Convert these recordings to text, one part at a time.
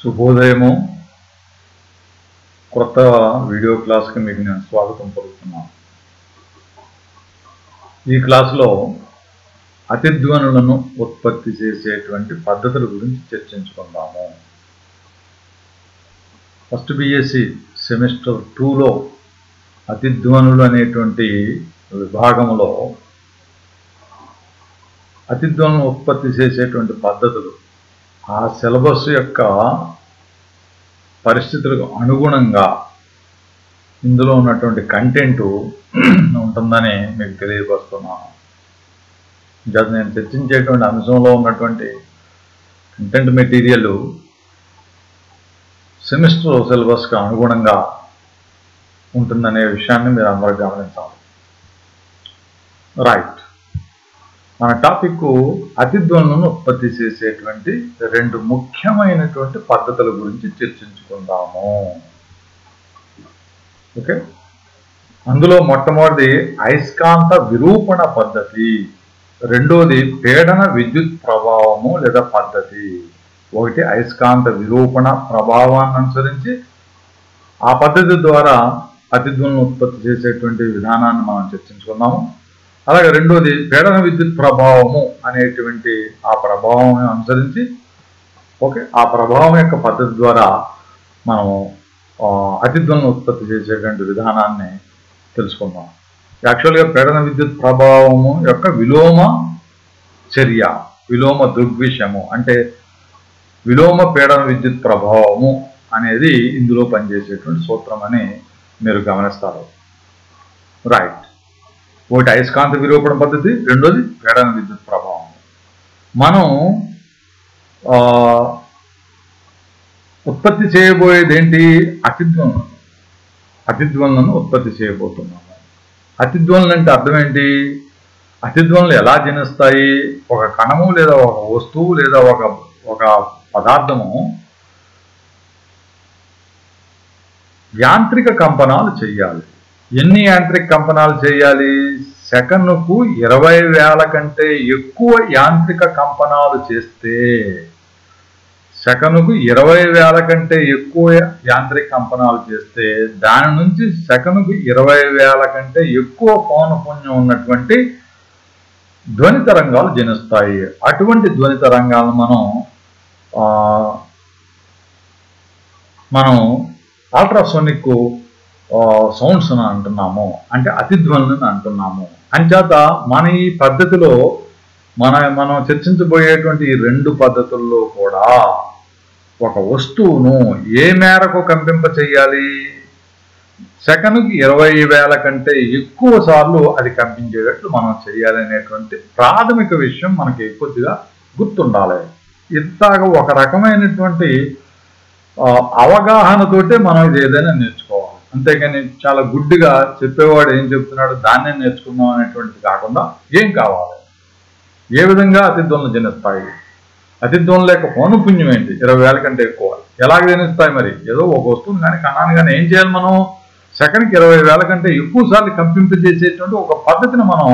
శుభోదయము కొత్త వీడియో క్లాస్కి మీకు నేను స్వాగతం పలుకుతున్నాను ఈ క్లాసులో అతిధ్వనులను ఉత్పత్తి చేసేటువంటి పద్ధతుల గురించి చర్చించుకుందాము ఫస్ట్ బిఎస్సి సెమిస్టర్ టూలో అతిధ్వనులు అనేటువంటి విభాగంలో అతిధ్వనులను ఉత్పత్తి చేసేటువంటి పద్ధతులు ఆ సిలబస్ యొక్క పరిస్థితులకు అనుగుణంగా ఇందులో ఉన్నటువంటి కంటెంట్ ఉంటుందని మీకు తెలియపరుస్తున్నాను ఇంకా నేను చర్చించేటువంటి అంశంలో ఉన్నటువంటి కంటెంట్ మెటీరియల్ సెమిస్టర్ సిలబస్కి అనుగుణంగా ఉంటుందనే విషయాన్ని మీరు అందరూ గమనించాలి రైట్ మన టాపిక్ అతిధ్వనులను ఉత్పత్తి చేసేటువంటి రెండు ముఖ్యమైనటువంటి పద్ధతుల గురించి చర్చించుకుందాము ఓకే అందులో మొట్టమొదటిది అయస్కాంత విరూపణ పద్ధతి రెండోది పీడన విద్యుత్ ప్రభావము లేదా పద్ధతి ఒకటి అయస్కాంత విరూపణ ప్రభావాన్ని అనుసరించి ఆ పద్ధతి ద్వారా అతిధ్వనులను ఉత్పత్తి చేసేటువంటి విధానాన్ని మనం చర్చించుకుందాము అలాగే రెండోది పీడన విద్యుత్ ప్రభావము అనేటువంటి ఆ ప్రభావం అనుసరించి ఓకే ఆ ప్రభావం యొక్క పద్ధతి ద్వారా మనము అతిధ్వనులను ఉత్పత్తి చేసేటువంటి విధానాన్ని తెలుసుకుందాం యాక్చువల్గా పీడన విద్యుత్ ప్రభావము యొక్క విలోమ చర్య విలోమ దృగ్విషయము అంటే విలోమ పీడన విద్యుత్ ప్రభావము అనేది ఇందులో పనిచేసేటువంటి సూత్రం అని మీరు గమనిస్తారు రైట్ ఒకటి అయస్కాంత విరూపణ పద్ధతి రెండోది పీడన విద్యుత్ ప్రభావం మనం ఉత్పత్తి చేయబోయేది ఏంటి అతిధ్వనులను అతిధ్వనులను ఉత్పత్తి చేయబోతున్నాము అతిధ్వనులు అంటే అర్థం ఏంటి అతిధ్వనులు ఎలా జనిస్తాయి ఒక కణము లేదా ఒక వస్తువు లేదా ఒక ఒక పదార్థము యాంత్రిక కంపనాలు చేయాలి ఎన్ని యాంత్రిక కంపనాలు చేయాలి సెకనుకు ఇరవై వేల కంటే ఎక్కువ యాంత్రిక కంపనాలు చేస్తే సెకనుకు ఇరవై వేల కంటే ఎక్కువ యాంత్రిక కంపనాలు చేస్తే దాని నుంచి సెకనుకు ఇరవై వేల కంటే ఎక్కువ పౌనపుణ్యం ఉన్నటువంటి ధ్వని తరంగాలు జనిస్తాయి అటువంటి ధ్వని తరంగాలను మనం మనం అల్ట్రాసోనిక్ సౌండ్స్ అని అంటున్నాము అంటే అతిధ్వనులను అంటున్నాము అంచేత మన ఈ పద్ధతిలో మన మనం చర్చించబోయేటువంటి ఈ రెండు పద్ధతుల్లో కూడా ఒక వస్తువును ఏ మేరకు కంపింప చేయాలి సెకనుకి ఇరవై వేల కంటే ఎక్కువ సార్లు అది కంపించేటట్లు మనం చేయాలి అనేటువంటి ప్రాథమిక విషయం మనకి కొద్దిగా గుర్తుండాలి ఇంతగా ఒక రకమైనటువంటి అవగాహనతోటే మనం ఇది ఏదైనా నేర్చుకోవాలి అంతేగాని చాలా గుడ్డిగా చెప్పేవాడు ఏం చెప్తున్నాడు దాన్నే నేర్చుకుందాం అనేటువంటిది కాకుండా ఏం కావాలి ఏ విధంగా అతిధ్వనులు జనిస్తాయి అతిధ్వనుల యొక్క పౌనపుణ్యం ఏంటి ఇరవై వేల కంటే ఎక్కువ ఎలాగ జనిస్తాయి మరి ఏదో ఒక వస్తువుని కానీ కణాన్ని కానీ ఏం చేయాలి మనం సెకండ్కి ఇరవై వేల కంటే ఎక్కువ సార్లు కంపింపజేసేటువంటి ఒక పద్ధతిని మనం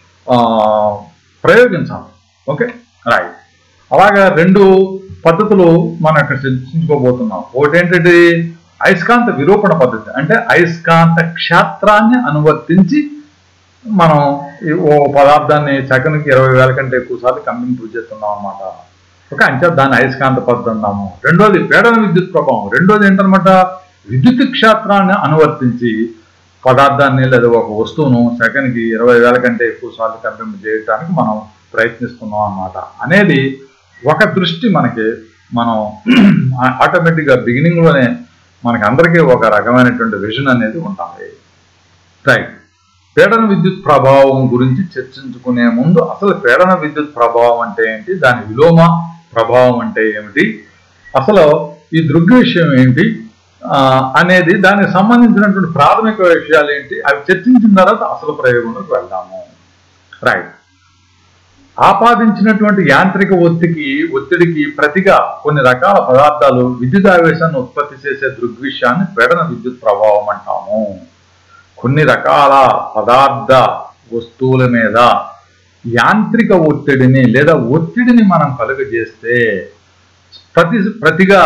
ప్రయోగించాలి ఓకే రైట్ అలాగా రెండు పద్ధతులు మనం ఇక్కడ చర్చించుకోబోతున్నాం ఒకటి ఏంటంటే అయస్కాంత విరూపణ పద్ధతి అంటే అయస్కాంత క్షేత్రాన్ని అనువర్తించి మనం ఓ పదార్థాన్ని సెకండ్కి ఇరవై వేల కంటే ఎక్కువ సార్లు కంపింపు చేస్తున్నాం అనమాట ఓకే అంతే దాన్ని అయస్కాంత పద్ధతి అన్నాము రెండోది పీడన విద్యుత్ ప్రభావం రెండోది ఏంటనమాట విద్యుత్ క్షేత్రాన్ని అనువర్తించి పదార్థాన్ని లేదా ఒక వస్తువును సెకండ్కి ఇరవై వేల కంటే ఎక్కువ సార్లు కంపింపు చేయడానికి మనం ప్రయత్నిస్తున్నాం అనమాట అనేది ఒక దృష్టి మనకి మనం ఆటోమేటిక్గా బిగినింగ్లోనే మనకి అందరికీ ఒక రకమైనటువంటి విజన్ అనేది ఉంటుంది రైట్ పీడన విద్యుత్ ప్రభావం గురించి చర్చించుకునే ముందు అసలు పీడన విద్యుత్ ప్రభావం అంటే ఏంటి దాని విలోమ ప్రభావం అంటే ఏమిటి అసలు ఈ దృగ్విషయం ఏంటి అనేది దానికి సంబంధించినటువంటి ప్రాథమిక విషయాలు ఏంటి అవి చర్చించిన తర్వాత అసలు ప్రయోగంలోకి వెళ్దాము రైట్ ఆపాదించినటువంటి యాంత్రిక ఒత్తికి ఒత్తిడికి ప్రతిగా కొన్ని రకాల పదార్థాలు విద్యుత్ ఆవేశాన్ని ఉత్పత్తి చేసే దృగ్విషయాన్ని పీడన విద్యుత్ ప్రభావం అంటాము కొన్ని రకాల పదార్థ వస్తువుల మీద యాంత్రిక ఒత్తిడిని లేదా ఒత్తిడిని మనం కలుగజేస్తే ప్రతి ప్రతిగా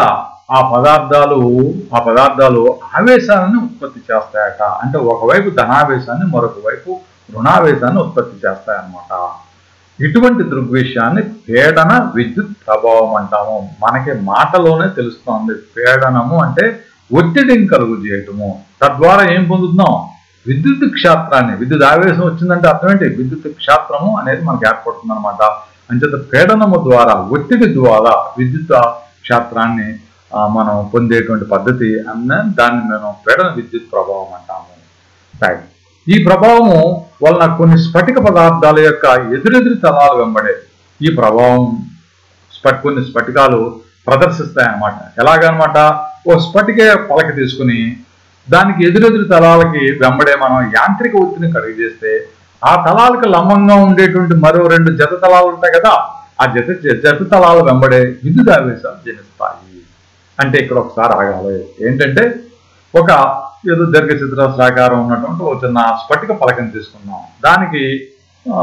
ఆ పదార్థాలు ఆ పదార్థాలు ఆవేశాలను ఉత్పత్తి చేస్తాయట అంటే ఒకవైపు ధనావేశాన్ని మరొక వైపు రుణావేశాన్ని ఉత్పత్తి చేస్తాయన్నమాట ఇటువంటి దృగ్విషయాన్ని పీడన విద్యుత్ ప్రభావం అంటాము మనకి మాటలోనే తెలుస్తోంది పీడనము అంటే ఒత్తిడిని కలుగు చేయటము తద్వారా ఏం పొందుతున్నాం విద్యుత్ క్షేత్రాన్ని విద్యుత్ ఆవేశం వచ్చిందంటే అర్థం ఏంటి విద్యుత్ క్షేత్రము అనేది మనకి ఏర్పడుతుంది అనమాట అంచేత పీడనము ద్వారా ఒత్తిడి ద్వారా విద్యుత్ క్షేత్రాన్ని ఆ, మనం పొందేటువంటి పద్ధతి అన్న దాన్ని మనం పీడన విద్యుత్ ప్రభావం అంటాము రైట్ ఈ ప్రభావము వలన కొన్ని స్ఫటిక పదార్థాల యొక్క ఎదురెదురు తలాలు వెంబడే ఈ ప్రభావం స్ఫట్ కొన్ని స్ఫటికాలు ప్రదర్శిస్తాయన్నమాట ఎలాగనమాట ఓ స్ఫటిక పలక తీసుకుని దానికి ఎదురెదురు తలాలకి వెంబడే మనం యాంత్రిక ఒత్తిడిని కలుగ చేస్తే ఆ తలాలకు లంబంగా ఉండేటువంటి మరో రెండు జత తలాలు ఉంటాయి కదా ఆ జత జత తలాల వెంబడే విద్యుత్ ఆవేశాలు జనిస్తాయి అంటే ఇక్కడ ఒకసారి ఆగాలి ఏంటంటే ఒక ఏదో దీర్ఘచతురస్రాకారం ఉన్నటువంటి ఒక చిన్న స్ఫటిక పలకం తీసుకున్నాం దానికి ఆ,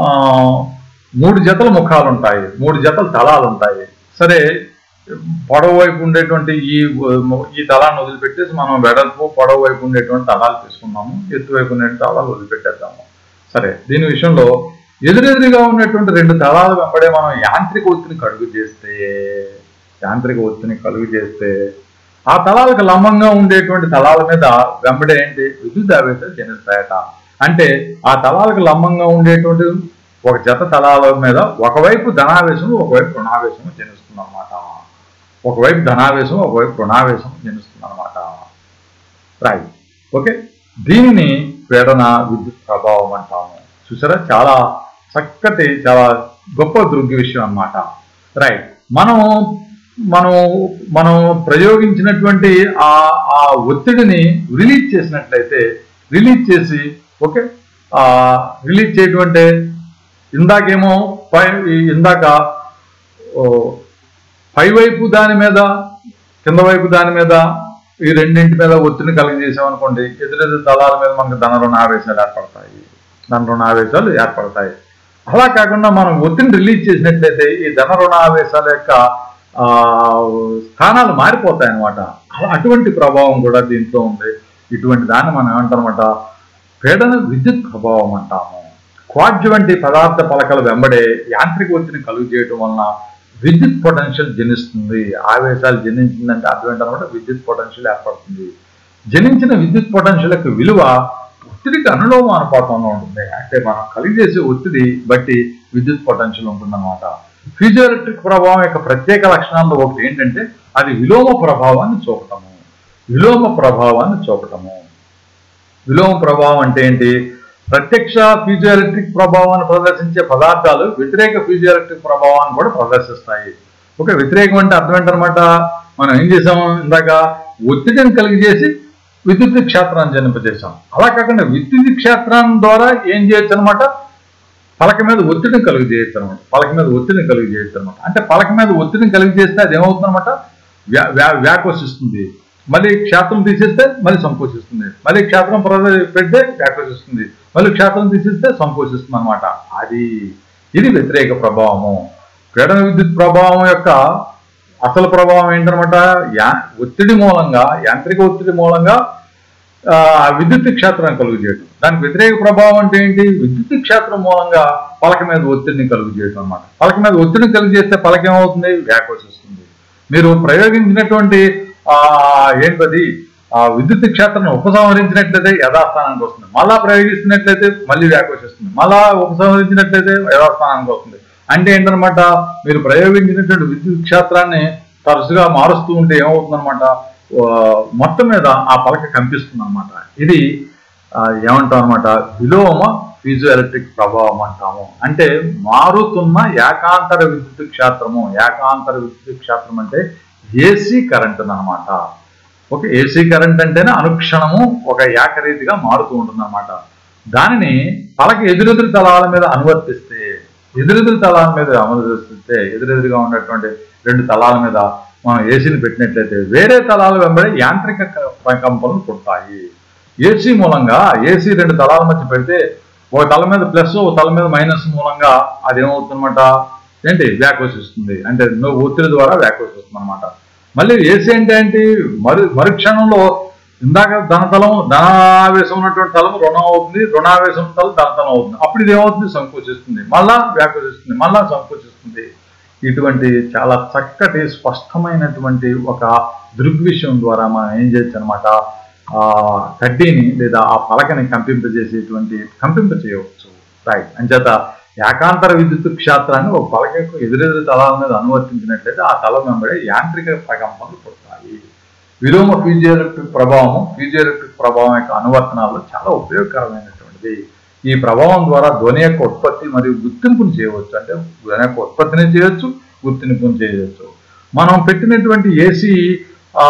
మూడు జతల ముఖాలు ఉంటాయి మూడు జతల తలాలు ఉంటాయి సరే పొడవు వైపు ఉండేటువంటి ఈ ఈ తలాన్ని వదిలిపెట్టేసి మనం వెడల్పు పొడవు వైపు ఉండేటువంటి తలాలు తీసుకున్నాము ఎత్తు వైపు ఉండే తలాలు వదిలిపెట్టేద్దాము సరే దీని విషయంలో ఎదురెదురుగా ఉన్నటువంటి రెండు తలాలు వెంబడే మనం యాంత్రిక ఒత్తిడిని కలుగు చేస్తే యాంత్రిక ఒత్తిడిని కలుగు చేస్తే ఆ తలాలకు లంబంగా ఉండేటువంటి తలాల మీద వెంబడే ఏంటి విద్యుత్ ఆవేశాలు జనిస్తాయట అంటే ఆ తలాలకు లంబంగా ఉండేటువంటి ఒక జత తలాల మీద ఒకవైపు ధనావేశము ఒకవైపు రుణావేశము జనిస్తుంది అనమాట ఒకవైపు ధనావేశం ఒకవైపు రుణావేశం జనిస్తుంది అనమాట రైట్ ఓకే దీనిని పీడన విద్యుత్ ప్రభావం అంటాము చూసారా చాలా చక్కటి చాలా గొప్ప దృగ్గి విషయం అన్నమాట రైట్ మనం మనం మనం ప్రయోగించినటువంటి ఆ ఆ ఒత్తిడిని రిలీజ్ చేసినట్లయితే రిలీజ్ చేసి ఓకే ఆ రిలీజ్ చేయటువంటి ఇందాకేమో పై ఇందాక ఓ, పై వైపు దాని మీద కింద వైపు దాని మీద ఈ రెండింటి మీద ఒత్తిడిని కలిగజేసామనుకోండి ఎదురెదురు తలాల మీద మనకు ధన రుణ ఆవేశాలు ఏర్పడతాయి ధన రుణ ఆవేశాలు ఏర్పడతాయి అలా కాకుండా మనం ఒత్తిడిని రిలీజ్ చేసినట్లయితే ఈ ధన రుణ ఆవేశాల యొక్క ఆ, స్థానాలు మారిపోతాయి అనమాట అటువంటి ప్రభావం కూడా దీంట్లో ఉంది ఇటువంటి దాన్ని మనం ఏమంటామన్నమాట పీడన విద్యుత్ ప్రభావం అంటాము క్వాడ్జ్ వంటి పదార్థ పలకల వెంబడే యాంత్రిక ఒత్తిడిని కలుగు చేయడం వలన విద్యుత్ పొటెన్షియల్ జనిస్తుంది ఆవేశాలు జనించిందంటే అర్థం ఏంటనమాట విద్యుత్ పొటెన్షియల్ ఏర్పడుతుంది జనించిన విద్యుత్ పొటెన్షియల్ యొక్క విలువ ఒత్తిడికి అనులోమ అనుపాతంలో ఉంటుంది అంటే మనం కలిగి చేసే ఒత్తిడి బట్టి విద్యుత్ పొటెన్షియల్ ఉంటుందన్నమాట ఫిజియోఎలక్ట్రిక్ ప్రభావం యొక్క ప్రత్యేక లక్షణాల్లో ఒకటి ఏంటంటే అది విలోమ ప్రభావాన్ని చూపటము విలోమ ప్రభావాన్ని చూపటము విలోమ ప్రభావం అంటే ఏంటి ప్రత్యక్ష ఫిజియోఎలక్ట్రిక్ ప్రభావాన్ని ప్రదర్శించే పదార్థాలు వ్యతిరేక ఫిజియోఎలక్ట్రిక్ ప్రభావాన్ని కూడా ప్రదర్శిస్తాయి ఓకే వ్యతిరేకం అంటే అర్థం ఏంటనమాట మనం ఏం చేసాము ఇందాక ఒత్తిడిని కలిగజేసి విద్యుత్ క్షేత్రాన్ని జనింపజేసాం అలా కాకుండా విద్యుత్ క్షేత్రం ద్వారా ఏం చేయొచ్చు అనమాట పలక మీద ఒత్తిడిని కలుగు చేయొచ్చు అనమాట పలక మీద ఒత్తిడిని కలుగు చేయొచ్చు అనమాట అంటే పలక మీద ఒత్తిడిని కలిగి చేస్తే అది ఏమవుతుంది అనమాట వ్యాకోసిస్తుంది మళ్ళీ క్షేత్రం తీసేస్తే మళ్ళీ సంకోచిస్తుంది మళ్ళీ క్షేత్రం ప్రద- పెడితే వ్యాకోసిస్తుంది మళ్ళీ క్షేత్రం తీసేస్తే సంకోచిస్తుంది అనమాట అది ఇది వ్యతిరేక ప్రభావము పీడన విద్యుత్ ప్రభావం యొక్క అసలు ప్రభావం ఏంటనమాట యా ఒత్తిడి మూలంగా యాంత్రిక ఒత్తిడి మూలంగా ఆ, విద్యుత్ క్షేత్రాన్ని కలుగు చేయడం దానికి వ్యతిరేక ప్రభావం అంటే ఏంటి విద్యుత్ క్షేత్రం మూలంగా పలక మీద ఒత్తిడిని కలుగు చేయడం అనమాట పలక మీద ఒత్తిడిని కలుగు చేస్తే పలక ఏమవుతుంది వ్యాకోసిస్తుంది మీరు ప్రయోగించినటువంటి ఆ ఏంటది ఆ విద్యుత్ క్షేత్రాన్ని ఉపసంహరించినట్లయితే యథాస్థానానికి వస్తుంది మళ్ళా ప్రయోగిస్తున్నట్లయితే మళ్ళీ వ్యాకోసిస్తుంది మళ్ళా ఉపసంహరించినట్లయితే యథాస్థానానికి వస్తుంది అంటే ఏంటనమాట మీరు ప్రయోగించినటువంటి విద్యుత్ క్షేత్రాన్ని తరచుగా మారుస్తూ ఉంటే ఏమవుతుందన్నమాట ఆ, మొత్తం మీద ఆ పలక కనిపిస్తుంది అనమాట ఇది ఆ, ఏమంటాం అనమాట విలోమ ఫీజో ఎలక్ట్రిక్ ప్రభావం అంటాము అంటే మారుతున్న ఏకాంతర విద్యుత్ క్షేత్రము ఏకాంతర విద్యుత్ క్షేత్రం అంటే ఏసీ కరెంట్ అనమాట ఓకే ఏసీ కరెంట్ అంటేనే అనుక్షణము ఒక ఏకరీతిగా మారుతూ ఉంటుంది అనమాట దానిని పలక ఎదురెదురు తలాల మీద అనువర్తిస్తే ఎదురెదురు తలాల మీద అనువర్తిస్తే ఎదురెదురుగా ఉన్నటువంటి రెండు తలాల మీద మనం ఏసీని పెట్టినట్లయితే వేరే తలాల వెంబడి యాంత్రిక క- కంపనలు పుడతాయి ఏసీ మూలంగా ఏసీ రెండు తలాల మధ్య పెడితే ఒక తల మీద ప్లస్ ఒక తల మీద మైనస్ మూలంగా అది ఏమవుతుందన్నమాట ఏంటి వ్యాకోసిస్తుంది అంటే నువ్వు ఒత్తిడి ద్వారా వ్యాకోసిస్తుంది అనమాట మళ్ళీ ఏసీ అంటే ఏంటి మరు మరుక్షణంలో ఇందాక ధనతలం ధనావేశం ఉన్నటువంటి తలం రుణం అవుతుంది రుణావేశం ఉన్న తలం ధనతలం అవుతుంది అప్పుడు ఇది ఏమవుతుంది సంకోచిస్తుంది మళ్ళా వ్యాకోచిస్తుంది మళ్ళా సంకోచిస్తుంది ఇటువంటి చాలా చక్కటి స్పష్టమైనటువంటి ఒక దృగ్విషయం ద్వారా మనం ఏం చేయొచ్చు అనమాట ఆ కడ్డీని లేదా ఆ పలకని కంపింపజేసేటువంటి కంపింప చేయవచ్చు రైట్ అంచేత ఏకాంతర విద్యుత్ క్షేత్రాన్ని ఒక పలకకు ఎదురెదురు తలాల మీద అనువర్తించినట్లయితే ఆ తలం వెంబడే యాంత్రిక ప్రకంపనలు పుడతాయి విలోమ ఫీజియోఎలక్ట్రిక్ ప్రభావం ఫీజియోఎలక్ట్రిక్ ప్రభావం యొక్క అనువర్తనాల్లో చాలా ఉపయోగకరమైనటువంటిది ఈ ప్రభావం ద్వారా ధ్వని యొక్క ఉత్పత్తి మరియు గుర్తింపును చేయవచ్చు అంటే ధ్వని యొక్క ఉత్పత్తిని చేయొచ్చు గుర్తింపును చేయవచ్చు మనం పెట్టినటువంటి ఏసీ ఆ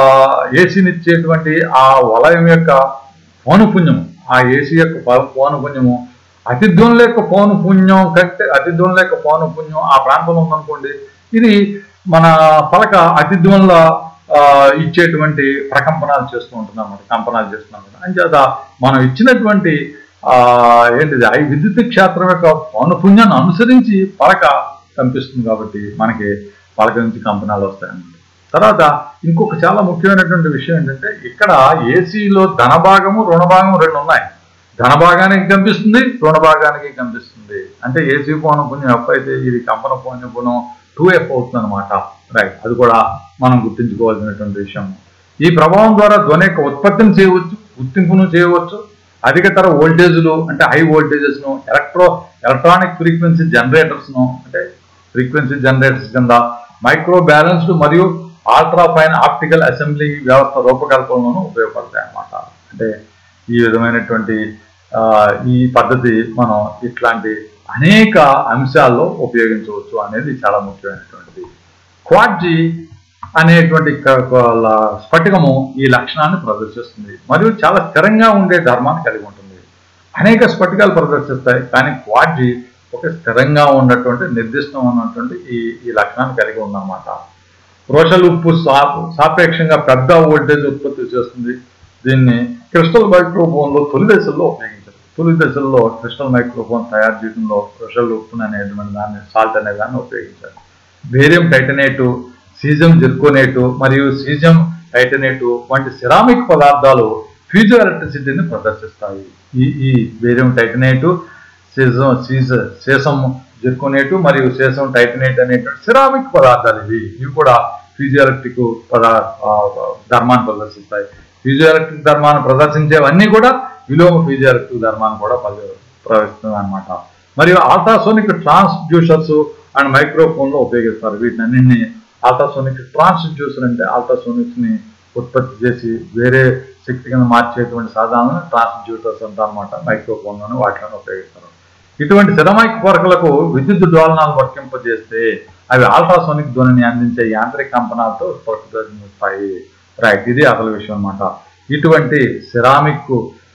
ఏసీని ఇచ్చేటువంటి ఆ వలయం యొక్క పౌనపుణ్యము ఆ ఏసీ యొక్క పౌ- పౌనపుణ్యము అతిధ్వనుల యొక్క పౌనపుణ్యం కంటే అతిధ్వనుల యొక్క పౌనపుణ్యం ఆ ప్రాంతంలో ఉందనుకోండి ఇది మన పలక అతిధ్వనుల ఆ, ఇచ్చేటువంటి ప్రకంపనాలు చేస్తూ ఉంటుంది అనమాట కంపనాలు చేస్తున్నాం అనమాట అంచేత మనం ఇచ్చినటువంటి ఆ ఏంటిది ఆ విద్యుత్ క్షేత్రం యొక్క పౌనపుణ్యాన్ని అనుసరించి పలక కంపిస్తుంది కాబట్టి మనకి పలక నుంచి కంపనాలు వస్తాయన్నమాట తర్వాత ఇంకొక చాలా ముఖ్యమైనటువంటి విషయం ఏంటంటే ఇక్కడ ఏసీలో ధన భాగము రుణ భాగము రెండు ఉన్నాయి ధన భాగానికి కనిపిస్తుంది రుణ భాగానికి కనిపిస్తుంది అంటే ఏసీ పౌన పుణ్యం ఎఫ్ అయితే ఇది కంపన పౌన పుణ్యం టూ ఎఫ్ అవుతుంది అనమాట రైట్ అది కూడా మనం గుర్తుంచుకోవాల్సినటువంటి విషయం ఈ ప్రభావం ద్వారా ధ్వని యొక్క ఉత్పత్తిని చేయవచ్చు గుర్తింపును చేయవచ్చు అధికతర వోల్టేజ్లు అంటే హై వోల్టేజెస్ ను ఎలక్ట్రో ఎలక్ట్రానిక్ ఫ్రీక్వెన్సీ జనరేటర్స్ ను అంటే ఫ్రీక్వెన్సీ జనరేటర్స్ కింద మైక్రో బ్యాలెన్స్డ్ మరియు ఆల్ట్రా ఫైన్ ఆప్టికల్ అసెంబ్లీ వ్యవస్థ రూపకల్పనలోనూ ఉపయోగపడతాయి అన్నమాట అంటే ఈ విధమైనటువంటి ఆ, ఈ పద్ధతి మనం ఇట్లాంటి అనేక అంశాల్లో ఉపయోగించవచ్చు అనేది చాలా ముఖ్యమైనటువంటిది క్వాడ్జీ అనేటువంటి క- క- స్ఫటికము ఈ లక్షణాన్ని ప్రదర్శిస్తుంది మరియు చాలా స్థిరంగా ఉండే ధర్మాన్ని కలిగి ఉంటుంది అనేక స్ఫటికాలు ప్రదర్శిస్తాయి కానీ క్వాడ్జీ ఒక స్థిరంగా ఉన్నటువంటి నిర్దిష్టమైనటువంటి ఈ ఈ లక్షణాన్ని కలిగి ఉందన్నమాట రోషల్ ఉప్పు సా- సాపేక్షంగా పెద్ద వోల్టేజ్ ఉత్పత్తి చేస్తుంది దీన్ని క్రిస్టల్ మైక్రోఫోన్ లో తొలి దశల్లో ఉపయోగించారు తొలి దశల్లో క్రిస్టల్ మైక్రోఫోన్ తయారు చేయడంలో రోషల్ ఉప్పు అనేటువంటి దాన్ని సాల్ట్ అనే దాన్ని ఉపయోగించారు బేరియం టైటనేటు సీజం జిర్కోనేటు మరియు సీజం టైటనేటు వంటి సిరామిక్ పదార్థాలు ఫ్యూజో ఎలక్ట్రిసిటీని ప్రదర్శిస్తాయి ఈ ఈ బేరియం టైటనేటు సీజం సీజ సీసం జిర్కోనేటు మరియు సీసం టైటనేట్ అనేటువంటి సిరామిక్ పదార్థాలు ఇవి ఇవి కూడా ఫిజియోఎలక్ట్రిక్ పదా ఆ, ధర్మాన్ని ప్రదర్శిస్తాయి ఫిజియోఎలక్ట్రిక్ ధర్మాన్ని ప్రదర్శించేవన్నీ కూడా విలోమ ఫిజియోఎలక్ట్రిక్ ధర్మాన్ని కూడా ప్రవేశిస్తుంది అనమాట మరియు అల్ట్రాసోనిక్ ట్రాన్స్డ్యూసర్స్ అండ్ మైక్రోఫోన్ లో ఉపయోగిస్తారు వీటిని అన్నింటినీ అల్ట్రాసోనిక్ ట్రాన్స్డ్యూసర్ అంటే అల్ట్రాసోనిక్స్ ని ఉత్పత్తి చేసి వేరే శక్తి కింద మార్చేటువంటి సాధనాలను ట్రాన్స్డ్యూసర్స్ అంటారు అనమాట మైక్రోఫోన్లను వాటిలోనే ఉపయోగిస్తారు ఇటువంటి సిరమైక్ పొరకలకు విద్యుత్ డోలనాలు వర్తింపజేస్తే అవి అల్ట్రాసోనిక్ ధ్వనిని అందించే యాంత్రిక కంపనాలతో స్పర్శిస్తాయి రైట్ ఇది అసలు విషయం అన్నమాట ఇటువంటి సిరామిక్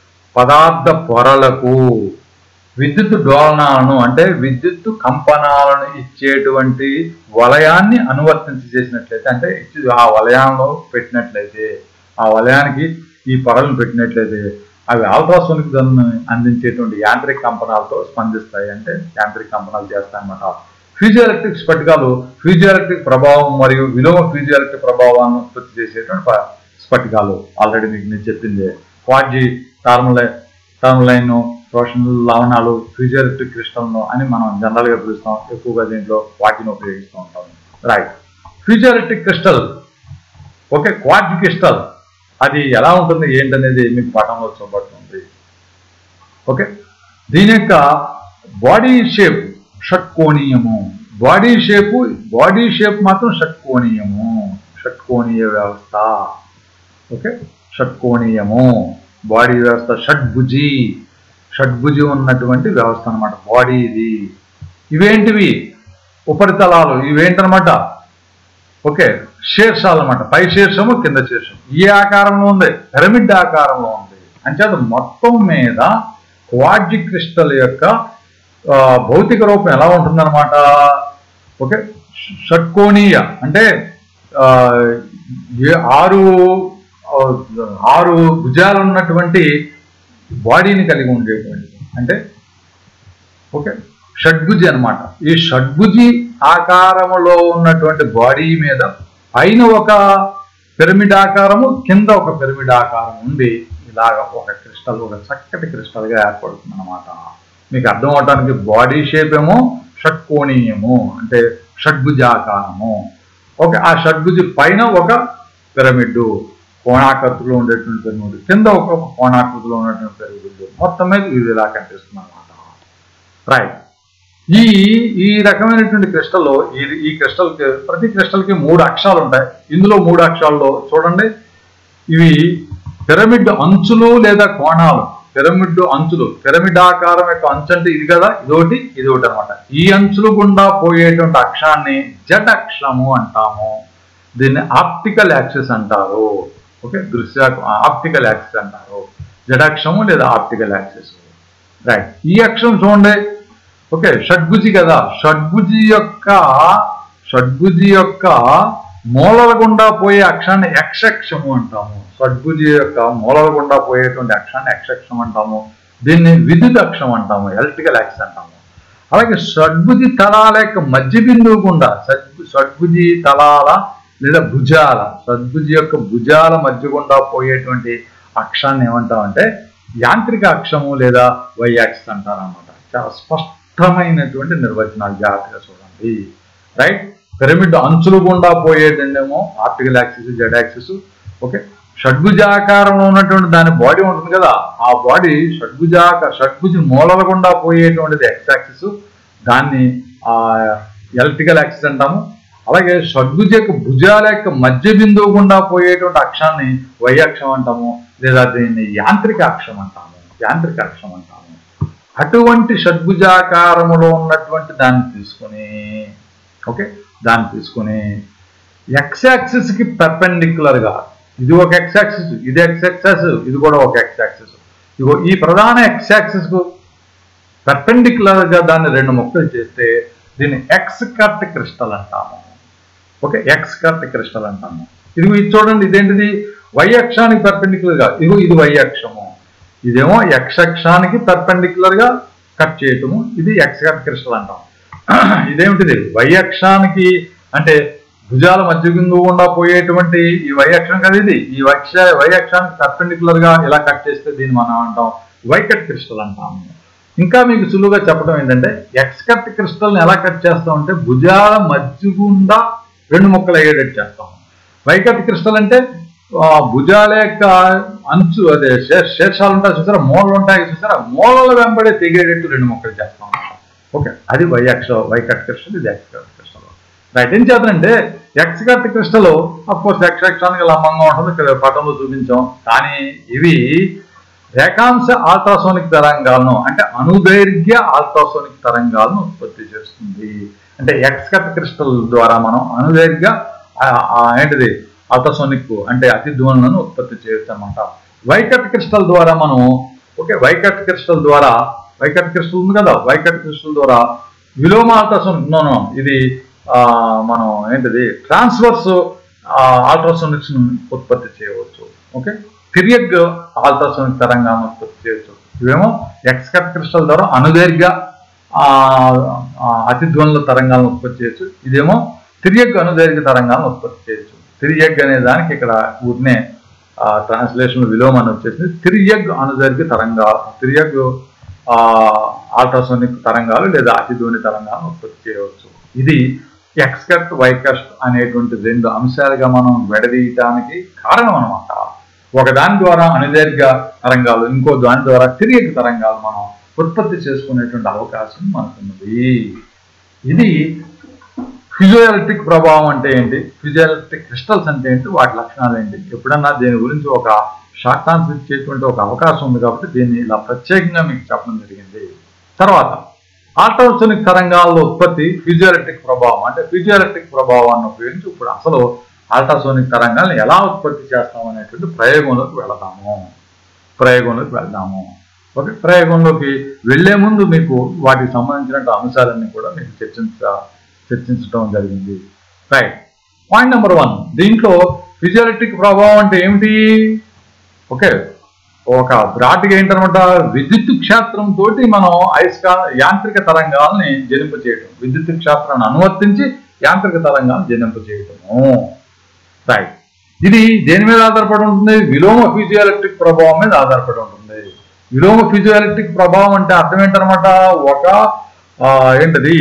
పదార్థ పొరలకు విద్యుత్ డోలనాలను అంటే విద్యుత్ కంపనాలను ఇచ్చేటువంటి వలయాన్ని అనువర్తించి చేసినట్లయితే అంటే ఇచ్చి ఆ వలయంలో పెట్టినట్లయితే ఆ వలయానికి ఈ పొరలను పెట్టినట్లయితే అవి అల్ట్రాసోనిక్ ధ్వనిని అందించేటువంటి యాంత్రిక కంపనాలతో స్పందిస్తాయి అంటే యాంత్రిక కంపనాలు చేస్తాయన్నమాట ఫిజియోఎలక్ట్రిక్ స్ఫటికాలు ఫిజియోఎలక్ట్రిక్ ప్రభావం మరియు విలోమ ఫిజియోఎలక్ట్రిక్ ప్రభావాన్ని ఉత్పత్తి చేసేటువంటి ప- స్ఫటికాలు ఆల్రెడీ మీకు నేను చెప్పింది క్వాడ్జీ టార్మలై టర్మ్లైన్ రోషన్ లవణాలు ఫిజియోఎలక్ట్రిక్ క్రిస్టల్ను అని మనం జనరల్ గా పిలుస్తాం ఎక్కువగా దీంట్లో వాటిని ఉపయోగిస్తూ ఉంటాం right piezoelectric crystal okay quartz crystal అది ఎలా ఉంటుంది ఏంటనేది మీకు పాఠంలో చూపడుతుంది ఓకే దీని యొక్క బాడీ షేప్ షట్కోణీయము బాడీ షేపు బాడీ షేప్ మాత్రం షట్కోణీయము షట్కోణీయ వ్యవస్థ ఓకే షట్కోణీయము బాడీ వ్యవస్థ షడ్భుజి షడ్భుజి ఉన్నటువంటి వ్యవస్థ అన్నమాట బాడీ ఇది ఇవేంటివి ఉపరితలాలు ఇవేంటనమాట ఓకే శీర్షాలు అనమాట పై శీర్షము కింద శీర్షం ఈ ఆకారంలో ఉంది పిరమిడ్ ఆకారంలో ఉంది అంచేత మొత్తం మీద క్వాడ్జి క్రిస్టల్ యొక్క ఆ, భౌతిక రూపం ఎలా ఉంటుందన్నమాట ఓకే ష- షట్కోణీయ అంటే ఆ, ఏ ఆరు ఆ, ఆరు భుజాలు ఉన్నటువంటి బాడీని కలిగి ఉండేటువంటి అంటే ఓకే షడ్భుజి అన్నమాట ఈ షడ్భుజి ఆకారములో ఉన్నటువంటి బాడీ మీద పైన ఒక పిరమిడ్ ఆకారము కింద ఒక పిరమిడ్ ఆకారం ఉండి ఇలాగ ఒక క్రిస్టల్ ఒక చక్కటి క్రిస్టల్ గా ఏర్పడుతుంది అనమాట మీకు అర్థం అవటానికి బాడీ షేప్ ఏమో షట్కోణీయము అంటే షడ్భుజాకారము ఓకే ఆ షడ్భుజి పైన ఒక పిరమిడ్ కోణాకృతిలో ఉండేటువంటి పిరమిడ్ కింద ఒక కోణాకృతిలో ఉన్నటువంటి పిరమిడ్ మొత్తం మీద ఇది ఇలా కనిపిస్తుంది అనమాట రైట్ ఈ ఈ రకమైనటువంటి క్రిస్టల్లో ఈ ఈ క్రిస్టల్కి ప్రతి క్రిస్టల్కి మూడు అక్షాలు ఉంటాయి ఇందులో మూడు అక్షరాల్లో చూడండి ఇవి పిరమిడ్ అంచులు లేదా కోణాలు పిరమిడ్ అంచులు పిరమిడ్ ఆకారం యొక్క అంచు అంటే ఇది కదా ఇదొకటి ఇదొకటి అనమాట ఈ అంచులు గుండా పోయేటువంటి అక్షాన్ని జట్ అక్షము అంటాము దీన్ని ఆప్టికల్ యాక్సిస్ అంటారు ఓకే దృశ్య ఆప్టికల్ యాక్సిస్ అంటారు జడాక్షము లేదా ఆప్టికల్ యాక్సిస్ రైట్ ఈ అక్షరం చూడండి ఓకే షడ్భుజి కదా షడ్భుజి యొక్క షడ్భుజి యొక్క మూలల గుండా పోయే అక్షాన్ని యక్షక్షము అంటాము షడ్భుజి యొక్క మూలల గుండా పోయేటువంటి అక్షాన్ని యక్షక్షం అంటాము దీన్ని విద్యుత్ అక్షం అంటాము ఎలక్ట్రికల్ యాక్స్ అంటాము అలాగే షడ్భుజి తలాల యొక్క మధ్య బిందువు గుండా షడ్భు- షడ్భుజి తలాల లేదా భుజాల షడ్భుజి యొక్క భుజాల మధ్య గుండా పోయేటువంటి అక్షాన్ని ఏమంటామంటే యాంత్రిక అక్షము లేదా వైయాక్స్ అంటారు అనమాట చాలా స్పష్టమైనటువంటి నిర్వచనాలు జాగ్రత్తగా చూడండి రైట్ పిరమిడ్ అంచులు గుండా పోయేటండేమో optical axis Z axis okay షడ్భుజాకారంలో ఉన్నటువంటి దాని బాడీ ఉంటుంది కదా ఆ బాడీ షడ్భుజాక షడ్భుజి మూలల గుండా పోయేటువంటిది ఎక్స్ యాక్సిస్ దాన్ని ఆ ఎలక్ట్రికల్ యాక్సిస్ అంటాము అలాగే షడ్భుజ యొక్క భుజాల యొక్క మధ్య బిందువు గుండా పోయేటువంటి అక్షాన్ని వై అక్షం అంటాము లేదా దీన్ని యాంత్రిక అక్షం అంటాము యాంత్రిక అక్షం అంటాము అటువంటి షడ్భుజాకారములో ఉన్నటువంటి దాన్ని తీసుకొని ఓకే దాన్ని తీసుకొని ఎక్స్ యాక్సిస్ కి పెర్పెండిక్యులర్ గా ఇది ఒక ఎక్స్ యాక్సిస్ ఇది ఎక్స్ యాక్సిస్ ఇది కూడా ఒక ఎక్స్ యాక్సిస్ ఇగో ఈ ప్రధాన ఎక్స్ యాక్సిస్ కు పెర్పెండిక్యులర్ గా దాన్ని రెండు ముక్కలు చేస్తే దీన్ని ఎక్స్ కట్ క్రిస్టల్ అంటాము ఓకే ఎక్స్ కట్ క్రిస్టల్ అంటాము ఇదిగో ఇది చూడండి ఇదేంటిది వై అక్షానికి పెర్పెండిక్యులర్ గా ఇదిగో ఇది వై అక్షము ఇదేమో ఎక్స్ అక్షానికి పెర్పెండిక్యులర్ గా కట్ చేయటము ఇది ఎక్స్ కట్ క్రిస్టల్ అంటాం ఇదేమిటిది వై అక్షానికి అంటే భుజాల మధ్య బిందువు గుండా పోయేటువంటి ఈ వై అక్షం కదా ఇది ఈ వక్ష వై అక్షానికి పర్పెండిక్యులర్ గా ఇలా కట్ చేస్తే దీన్ని మనం అంటాం వై కట్ క్రిస్టల్ అంటాము ఇంకా మీకు సులువుగా చెప్పడం ఏంటంటే ఎక్స్ కట్ క్రిస్టల్ ని ఎలా కట్ చేస్తాం అంటే భుజాల మధ్య గుండా రెండు ముక్కలు అయ్యేటట్టు చేస్తాం వై కట్ క్రిస్టల్ అంటే ఆ, భుజాల యొక్క అంచు అదే శే- శీర్షాలు ఉంటాయి చూసారా మూలలు ఉంటాయి చూసారా మూలల వెంబడే తెగేటట్టు రెండు ముక్కలు చేస్తాం అన్నమాట. ఓకే అది వై అక్ష వై కట్ క్రిస్టల్ ఇది ఎక్స్ కట్ క్రిస్టల్ రైట్ ఏం చేద్దంటే X cut crystal of course X అక్షానికి లంబంగా ఉంటుంది ఇక్కడ పటంలో చూపించాం కానీ ఇవి రేఖాంశ ఆల్ట్రాసోనిక్ తరంగాలను అంటే అనుదైర్ఘ్య ఆల్ట్రాసోనిక్ తరంగాలను ఉత్పత్తి చేస్తుంది అంటే ఎక్స్ కట్ క్రిస్టల్ ద్వారా మనం అనుదైర్ఘ్య ఆ- ఆ ఏంటిది అల్ట్రాసోనిక్ అంటే అతి ధ్వనులను ఉత్పత్తి చేయొచ్చు అనమాట వైకట్ క్రిస్టల్ ద్వారా మనం ఓకే వైకట్ క్రిస్టల్ ద్వారా వైకట్ క్రిస్టల్ ఉంది కదా వైకట్ క్రిస్టల్ ద్వారా విలోమ అల్ట్రాసోనిక్ నో నో ఇది ఆ, మనం ఏంటిది ట్రాన్స్వర్స్ అల్ట్రాసోనిక్స్ ఉత్పత్తి చేయవచ్చు ఓకే తిరియగ్ అల్ట్రాసోనిక్ తరంగాలను ఉత్పత్తి చేయవచ్చు ఇవేమో ఎక్స్కట్ క్రిస్టల్ ద్వారా అనుదైర్ఘ్య ఆ, ఆ, అతిధ్వనుల తరంగాలను ఉత్పత్తి చేయొచ్చు ఇదేమో తిరియగ్ అనుదైర్ఘ్య తరంగాలను ఉత్పత్తి చేయొచ్చు తిరియగ్ అనే దానికి ఇక్కడ ఊరినే ట్రాన్స్లేషన్ విలోమం అని వచ్చేసింది తిరియగ్ అనుదైర్ఘ్య తరంగాలు తిరియగ్ అల్ట్రాసోనిక్ తరంగాలు లేదా అతిధ్వని తరంగాలను ఉత్పత్తి చేయవచ్చు ఇది ఎక్స్కట్ వైకస్ట్ అనేటువంటి రెండు అంశాలుగా మనం విడదీయటానికి కారణం అనమాట ఒక దాని ద్వారా అనుదీర్ఘ తరంగాలు ఇంకో దాని ద్వారా తిరిగి తరంగాలు మనం ఉత్పత్తి చేసుకునేటువంటి అవకాశం మనకున్నది ఇది ఫిజియోఎలక్ట్రిక్ ప్రభావం అంటే ఏంటి ఫిజియోఎలక్ట్రిక్ క్రిస్టల్స్ అంటే ఏంటి వాటి లక్షణాలు ఏంటి ఎప్పుడన్నా దీని గురించి ఒక షార్ట్ ఆన్సర్ ఇచ్చేటువంటి ఒక అవకాశం ఉంది కాబట్టి దీన్ని ఇలా ప్రత్యేకంగా మీకు చెప్పడం జరిగింది తర్వాత ఆల్ట్రాసోనిక్ తరంగాల ఉత్పత్తి ఫిజియోఎలక్ట్రిక్ ప్రభావం అంటే ఫిజియోఎలక్ట్రిక్ ప్రభావాన్ని ఉపయోగించి ఇప్పుడు అసలు అల్ట్రాసోనిక్ తరంగాలను ఎలా ఉత్పత్తి చేస్తాం అనేటువంటి ప్రయోగంలోకి వెళదాము ప్రయోగంలోకి వెళ్దాము ఓకే ప్రయోగంలోకి వెళ్లే ముందు మీకు వాటికి సంబంధించిన అంశాలన్నీ కూడా మీకు చర్చించ చర్చించడం జరిగింది రైట్ పాయింట్ నెంబర్ వన్ దీంట్లో ఫిజియోఎలక్ట్రిక్ ప్రభావం అంటే ఏమిటి ఓకే ఒక బ్రాడ్గా ఏంటనమాట విద్యుత్ క్షేత్రం తోటి మనం అయస్కా యాంత్రిక తరంగాల్ని జనింప చేయటం విద్యుత్ క్షేత్రాన్ని అనువర్తించి యాంత్రిక తరంగాలను జనింప చేయటము రైట్ ఇది దేని మీద ఆధారపడి ఉంటుంది విలోమ ఫిజియోఎలక్ట్రిక్ ప్రభావం మీద ఆధారపడి ఉంటుంది విలోమ ఫిజియోఎలక్ట్రిక్ ప్రభావం అంటే అర్థం ఏంటనమాట ఒక ఆ, ఏంటది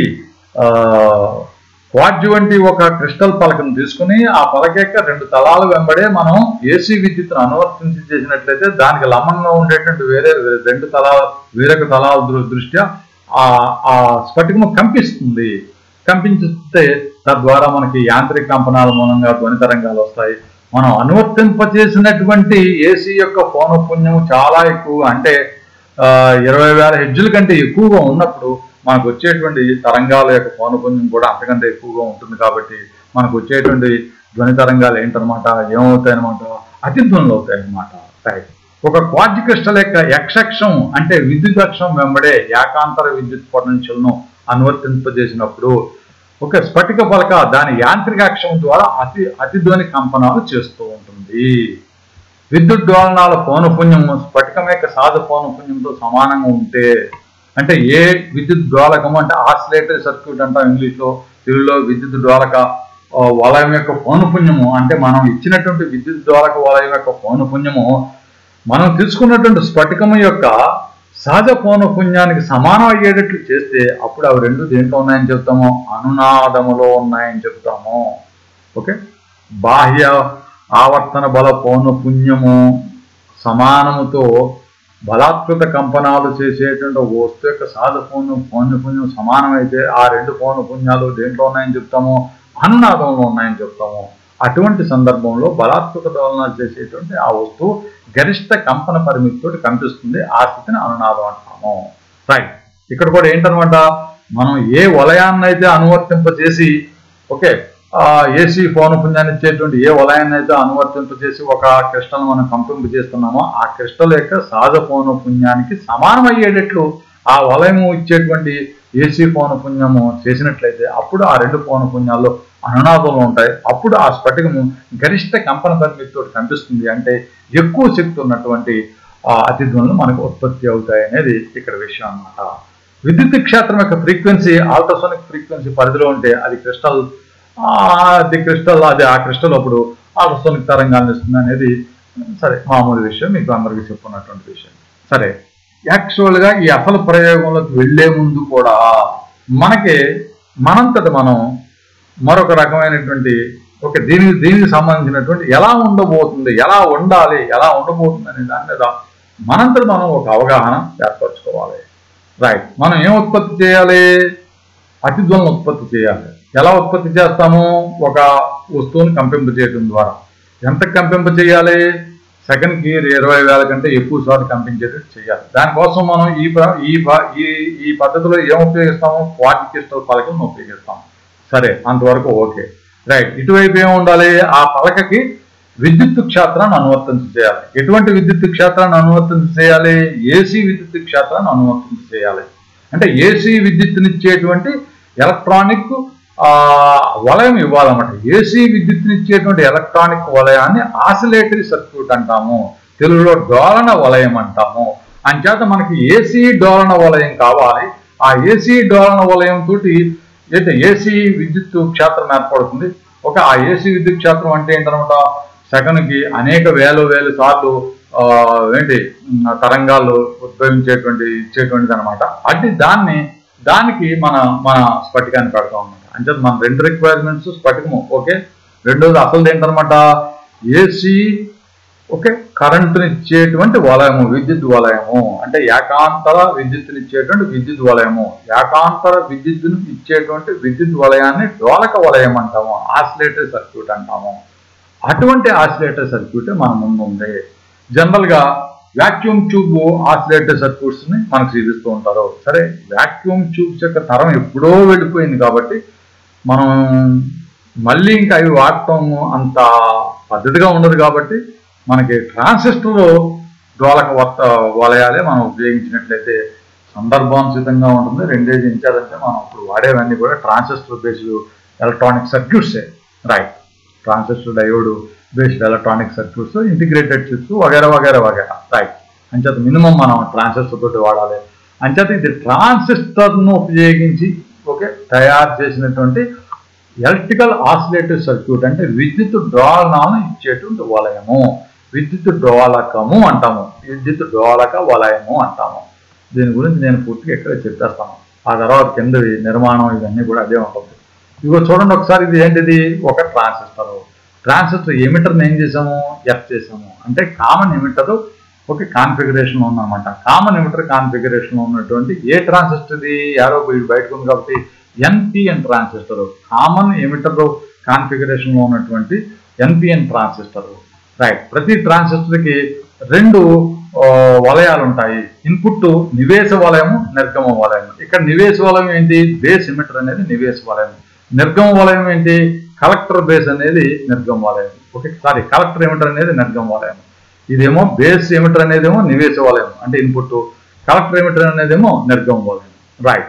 క్వాడ్జు వంటి ఒక క్రిస్టల్ పలకను తీసుకుని ఆ పలక యొక్క రెండు తలాలు వెంబడే మనం ఏసీ విద్యుత్తును అనువర్తించి చేసినట్లయితే దానికి లంబంగా ఉండేటువంటి వేరే రెండు తలాల వేరొక తలాల దృ- దృష్ట్యా ఆ ఆ స్ఫటికము కంపిస్తుంది కంపించితే తద్వారా మనకి యాంత్రిక కంపనాల మూలంగా ధ్వని తరంగాలు వస్తాయి మనం అనువర్తింపచేసినటువంటి ఏసీ యొక్క పౌనఃపుణ్యం చాలా ఎక్కువ అంటే ఆ, ఇరవై వేల హెడ్జుల కంటే ఎక్కువగా ఉన్నప్పుడు మనకు వచ్చేటువంటి తరంగాల యొక్క పౌనఃపుణ్యం కూడా అంతకంటే ఎక్కువగా ఉంటుంది కాబట్టి మనకు వచ్చేటువంటి ధ్వని తరంగాలు ఏంటనమాట ఏమవుతాయి అనమాట అతిధ్వనులు అవుతాయి అనమాట రైట్ ఒక క్వార్జ్ క్రిస్టల్ యొక్క యక్షక్షం అంటే విద్యుత్ అక్షం వెంబడే ఏకాంతర విద్యుత్ పొటెన్షియల్ను అనువర్తింపజేసినప్పుడు ఒక స్ఫటిక పలక దాని యాంత్రిక అక్షం ద్వారా అతి అతిధ్వని కంపనాలు చేస్తూ ఉంటుంది విద్యుత్ డోలనాల పౌనపుణ్యము స్ఫటికం యొక్క సహజ పౌనపుణ్యంతో సమానంగా ఉంటే అంటే ఏ విద్యుత్ డోలకము అంటే ఆసిలేటరీ సర్క్యూట్ అంటాం ఇంగ్లీష్లో తెలుగులో విద్యుత్ డోలక ఆ, వలయం యొక్క పౌనపుణ్యము అంటే మనం ఇచ్చినటువంటి విద్యుత్ డోలక వలయం యొక్క పౌనపుణ్యము మనం తీసుకున్నటువంటి స్ఫటికము యొక్క సహజ పౌనపుణ్యానికి సమానం అయ్యేటట్లు చేస్తే అప్పుడు అవి రెండు దేంట్లో ఉన్నాయని చెప్తాము అనునాదములో ఉన్నాయని చెప్తాము ఓకే బాహ్య ఆవర్తన బల పౌనపుణ్యము సమానముతో బలాత్కృత కంపనాలు చేసేటువంటి ఒక వస్తువు యొక్క సహజ పౌన పౌనపుణ్యం సమానమైతే ఆ రెండు పౌనపుణ్యాలు దేంట్లో ఉన్నాయని చెప్తాము అనునాదంలో ఉన్నాయని చెప్తాము అటువంటి సందర్భంలో బలాత్మక డోలనాలు చేసేటువంటి ఆ వస్తువు గరిష్ట కంపన పరిమితితో కంపిస్తుంది ఆ స్థితిని అనునాదం అంటాము రైట్ ఇక్కడ కూడా ఏంటనమాట మనం ఏ వలయాన్ని అయితే అనువర్తింపజేసి ఓకే ఆ ఏసీ పౌనపుణ్యాన్ని ఇచ్చేటువంటి ఏ వలయాన్ని అయితే అనువర్తింపజేసి ఒక క్రిస్టల్ మనం కంపింప చేస్తున్నామో ఆ క్రిస్టల్ యొక్క సహజ పౌనపుణ్యానికి సమానమయ్యేటట్లు ఆ వలయము ఇచ్చేటువంటి ఏసీ పౌనపుణ్యము చేసినట్లయితే అప్పుడు ఆ రెండు పౌనపుణ్యాల్లో అనునాదంలో ఉంటాయి అప్పుడు ఆ స్ఫటికము గరిష్ట కంపన పరిమితితో కనిపిస్తుంది అంటే ఎక్కువ శక్తి ఉన్నటువంటి ఆ అతిధ్వనులు మనకు ఉత్పత్తి అవుతాయి అనేది ఇక్కడ విషయం అన్నమాట విద్యుత్ క్షేత్రం యొక్క ఫ్రీక్వెన్సీ ఆల్ట్రాసోనిక్ ఫ్రీక్వెన్సీ పరిధిలో ఉంటే అది క్రిస్టల్ ఆ, అది క్రిస్టల్ అది ఆ క్రిస్టల్ అప్పుడు ఆల్ట్రాసోనిక్ తరంగాన్ని ఇస్తుంది అనేది సరే మామూలు విషయం మీకు అందరికీ చెప్పుకున్నటువంటి విషయం సరే యాక్చువల్గా ఈ అసలు ప్రయోగంలోకి వెళ్లే ముందు కూడా మనకి మనంతట మనం మరొక రకమైనటువంటి ఒక దీనికి దీనికి సంబంధించినటువంటి ఎలా ఉండబోతుంది ఎలా ఉండాలి ఎలా ఉండబోతుంది అనే దాని మీద మనంతట మనం ఒక అవగాహన ఏర్పరచుకోవాలి రైట్ మనం ఏం ఉత్పత్తి చేయాలి అతిధ్వనులను ఉత్పత్తి చేయాలి ఎలా ఉత్పత్తి చేస్తాము ఒక వస్తువుని కంపింప చేయడం ద్వారా ఎంత కంపింప చేయాలి సెకండ్కి ఇరవై వేల కంటే ఎక్కువ సార్లు కంపించేటట్టు చేయాలి దానికోసం మనం ఈ ప్ర- ఈ ప- ఈ ఈ పద్ధతిలో ఏం ఉపయోగిస్తాము క్వార్టి క్రిస్టల్ పలకం ఉపయోగిస్తాం సరే అంతవరకు ఓకే రైట్ ఇటువైపు ఏం ఉండాలి ఆ పలకకి విద్యుత్ క్షేత్రాన్ని అనువర్తించ చేయాలి ఎటువంటి విద్యుత్ క్షేత్రాన్ని అనువర్తించ చేయాలి ఏసీ విద్యుత్ క్షేత్రాన్ని అనువర్తించ చేయాలి అంటే ఏసీ విద్యుత్తునిచ్చేటువంటి ఎలక్ట్రానిక్ ఆ, వలయం ఇవ్వాలన్నమాట ఏసీ విద్యుత్తునిచ్చేటువంటి ఎలక్ట్రానిక్ వలయాన్ని ఆసిలేటరీ సర్క్యూట్ అంటాము తెలుగులో డోలన వలయం అంటాము అంచేత మనకి ఏసీ డోలన వలయం కావాలి ఆ ఏసీ డోలన వలయం తోటి అయితే ఏసీ విద్యుత్ క్షేత్రం ఏర్పడుతుంది ఒక ఆ ఏసీ విద్యుత్ క్షేత్రం అంటే ఏంటనమాట సెకండ్కి అనేక వేలు వేలు సార్లు ఆ, ఏంటి ఉమ్, తరంగాలు ఉద్భవించేటువంటి ఇచ్చేటువంటిది అనమాట అది దాన్ని దానికి మన మన స్ఫటికాన్ని పెడతాం అనమాట అంటే మన రెండు రిక్వైర్మెంట్స్ స్ఫటికము ఓకే రెండోది అసలు ఏంటనమాట ఏసీ ఓకే కరెంటుని ఇచ్చేటువంటి వలయము విద్యుత్ వలయము అంటే ఏకాంతర విద్యుత్తుని ఇచ్చేటువంటి విద్యుత్ వలయము ఏకాంతర విద్యుత్తుని ఇచ్చేటువంటి విద్యుత్ వలయాన్ని డోలక వలయం అంటాము ఆసిలేటరీ సర్క్యూట్ అంటాము అటువంటి ఆసిలేటర్ సర్క్యూట్ మన ముందు ఉంది జనరల్ గా వాక్యూమ్ ట్యూబ్ ఆసిలేటర్ సర్క్యూట్స్ ని మనకు చూపిస్తూ ఉంటారు సరే వాక్యూమ్ ట్యూబ్స్ యొక్క తరం ఎప్పుడో వెళ్ళిపోయింది కాబట్టి మనం మళ్ళీ ఇంకా అవి వాడటం అంత పద్ధతిగా ఉండదు కాబట్టి మనకి ట్రాన్సిస్టర్ డోలక వర్త వలయాలే మనం ఉపయోగించినట్లయితే సందర్భానుచితంగా ఉంటుంది రెండేది ఇచ్చారంటే మనం ఇప్పుడు వాడేవన్నీ కూడా ట్రాన్సిస్టర్ బేస్డ్ ఎలక్ట్రానిక్ సర్క్యూట్సే right transistor diode based electronic circuits integrated chips వగేరా వగేరా వగేరా రైట్ అంచేత మినిమం మనం ట్రాన్సిస్టర్ తోటి వాడాలి అంచేత ఇది ట్రాన్సిస్టర్ను ఉపయోగించి ఓకే తయారు చేసినటువంటి ఎలక్ట్రికల్ ఆసిలేటివ్ సర్క్యూట్ అంటే విద్యుత్ డోలనాలను ఇచ్చేటువంటి వలయము విద్యుత్ డోలకము అంటాము విద్యుత్ డోలక వలయము అంటాము దీని గురించి నేను పూర్తిగా ఎక్కడ చెప్పేస్తాను ఆ తర్వాత కిందవి నిర్మాణం ఇవన్నీ కూడా అదే ఉంటుంది ఇగో చూడండి ఒకసారి ఇది ఏంటిది ఒక ట్రాన్సిస్టర్ ట్రాన్సిస్టర్ ఎమిటర్ని ఏం చేసాము ఎఫ్ చేసాము అంటే కామన్ ఎమిటర్ ఒక కాన్ఫిగరేషన్ ఉందన్నమాట కామన్ ఎమిటర్ కాన్ఫిగరేషన్ ఉన్నటువంటి ఏ ట్రాన్సిస్టర్ ఇది యారో బయట బయటకు ఉంది కాబట్టి NPN transistor common emitter configuration లో ఉన్నటువంటి ఎన్పిఎన్ ట్రాన్సిస్టర్ రైట్ ప్రతి ట్రాన్సిస్టర్ కి రెండు ఆ, వలయాలు ఉంటాయి ఇన్పుట్ నివేశ వలయము నిర్గమ వలయం ఇక్కడ నివేశ వలయం ఏంటి బేస్ ఎమిటర్ అనేది నివేశ వలయం నిర్గమ వలయం ఏంటి కలెక్టర్ బేస్ అనేది నిర్గమ వలయం ఓకే సారీ కలెక్టర్ ఎమిటర్ అనేది నిర్గమ వలయం ఇదేమో బేస్ ఎమిటర్ అనేదేమో నివేశ వలయం అంటే ఇన్పుట్ కలెక్టర్ ఎమిటర్ అనేదేమో నిర్గమ వలయం రైట్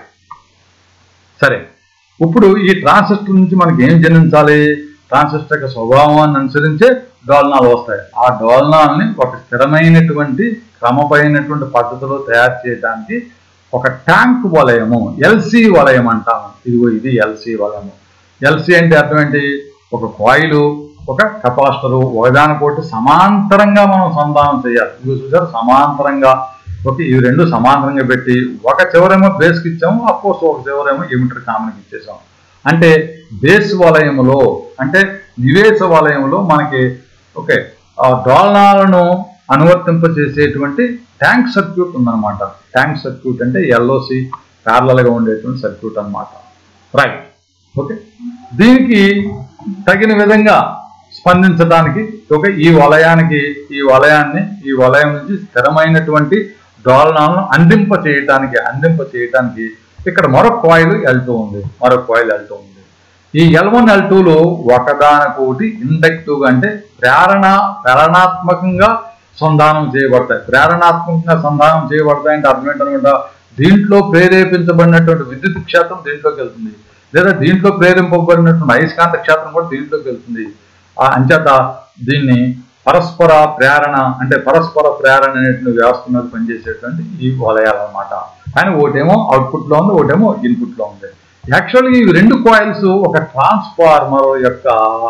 సరే ఇప్పుడు ఈ ట్రాన్సిస్టర్ నుంచి మనకి ఏం జనించాలి ట్రాన్సిస్టర్ యొక్క స్వభావాన్ని అనుసరించే డోలనాలు వస్తాయి ఆ డోలనాల్ని ఒక స్థిరమైనటువంటి క్రమమైనటువంటి పద్ధతిలో తయారు చేయడానికి ఒక ట్యాంక్ వలయము ఎల్సి వలయం అంటాము ఇదిగో ఇది ఎల్సి వలయము ఎల్సి అంటే అర్థం ఏంటి ఒక కాయిల్ ఒక కెపాసిటరు ఒకదానికోటి సమాంతరంగా మనం సంధానం చేయాలి ఇవి చూసారు సమాంతరంగా ఓకే ఇవి రెండు సమాంతరంగా పెట్టి ఒక చివరేమో బేస్కి ఇచ్చాము అఫ్కోర్స్ ఒక చివరేమో ఎమిటర్ కామన్కి ఇచ్చేసాం అంటే బేస్ వలయములో అంటే నివేశ వలయంలో మనకి ఓకే ఆ డోలనాలను అనువర్తింపచేసేటువంటి ట్యాంక్ సర్క్యూట్ ఉందన్నమాట ట్యాంక్ సర్క్యూట్ అంటే ఎల్ఓసి గా ఉండేటువంటి సర్క్యూట్ అన్నమాట రైట్ ఓకే దీనికి తగిన విధంగా స్పందించడానికి ఒక ఈ వలయానికి ఈ వలయాన్ని ఈ వలయం నుంచి స్థిరమైనటువంటి డోలనాలను అందింప చేయటానికి అందింప చేయటానికి ఇక్కడ మరొక కాయిల్ వెళ్తూ ఉంది మరొక కాయిల్ వెళ్తూ ఉంది ఈ ఎల్ వన్ ఎల్ టూలు ఒకదానికొకటి ఇండక్టివ్ గా అంటే ప్రేరణ ప్రేరణాత్మకంగా సంధానం చేయబడతాయి ప్రేరణాత్మకంగా సంధానం చేయబడతాయి అంటే అర్థం ఏంటనమాట దీంట్లో ప్రేరేపించబడినటువంటి విద్యుత్ క్షేత్రం దీంట్లోకి వెళ్తుంది లేదా దీంట్లో ప్రేరేపింపబడినటువంటి అయస్కాంత క్షేత్రం కూడా దీంట్లోకి వెళ్తుంది ఆ అంచేత దీన్ని పరస్పర ప్రేరణ అంటే పరస్పర ప్రేరణ అనేటువంటి వ్యవస్థ మీద పనిచేసేటువంటి ఈ వలయాలు అన్నమాట కానీ ఒకటేమో అవుట్పుట్ లో ఉంది ఒకటేమో ఇన్పుట్ లో ఉంది యాక్చువల్గా ఈ రెండు కాయిల్స్ ఒక ట్రాన్స్ఫార్మర్ యొక్క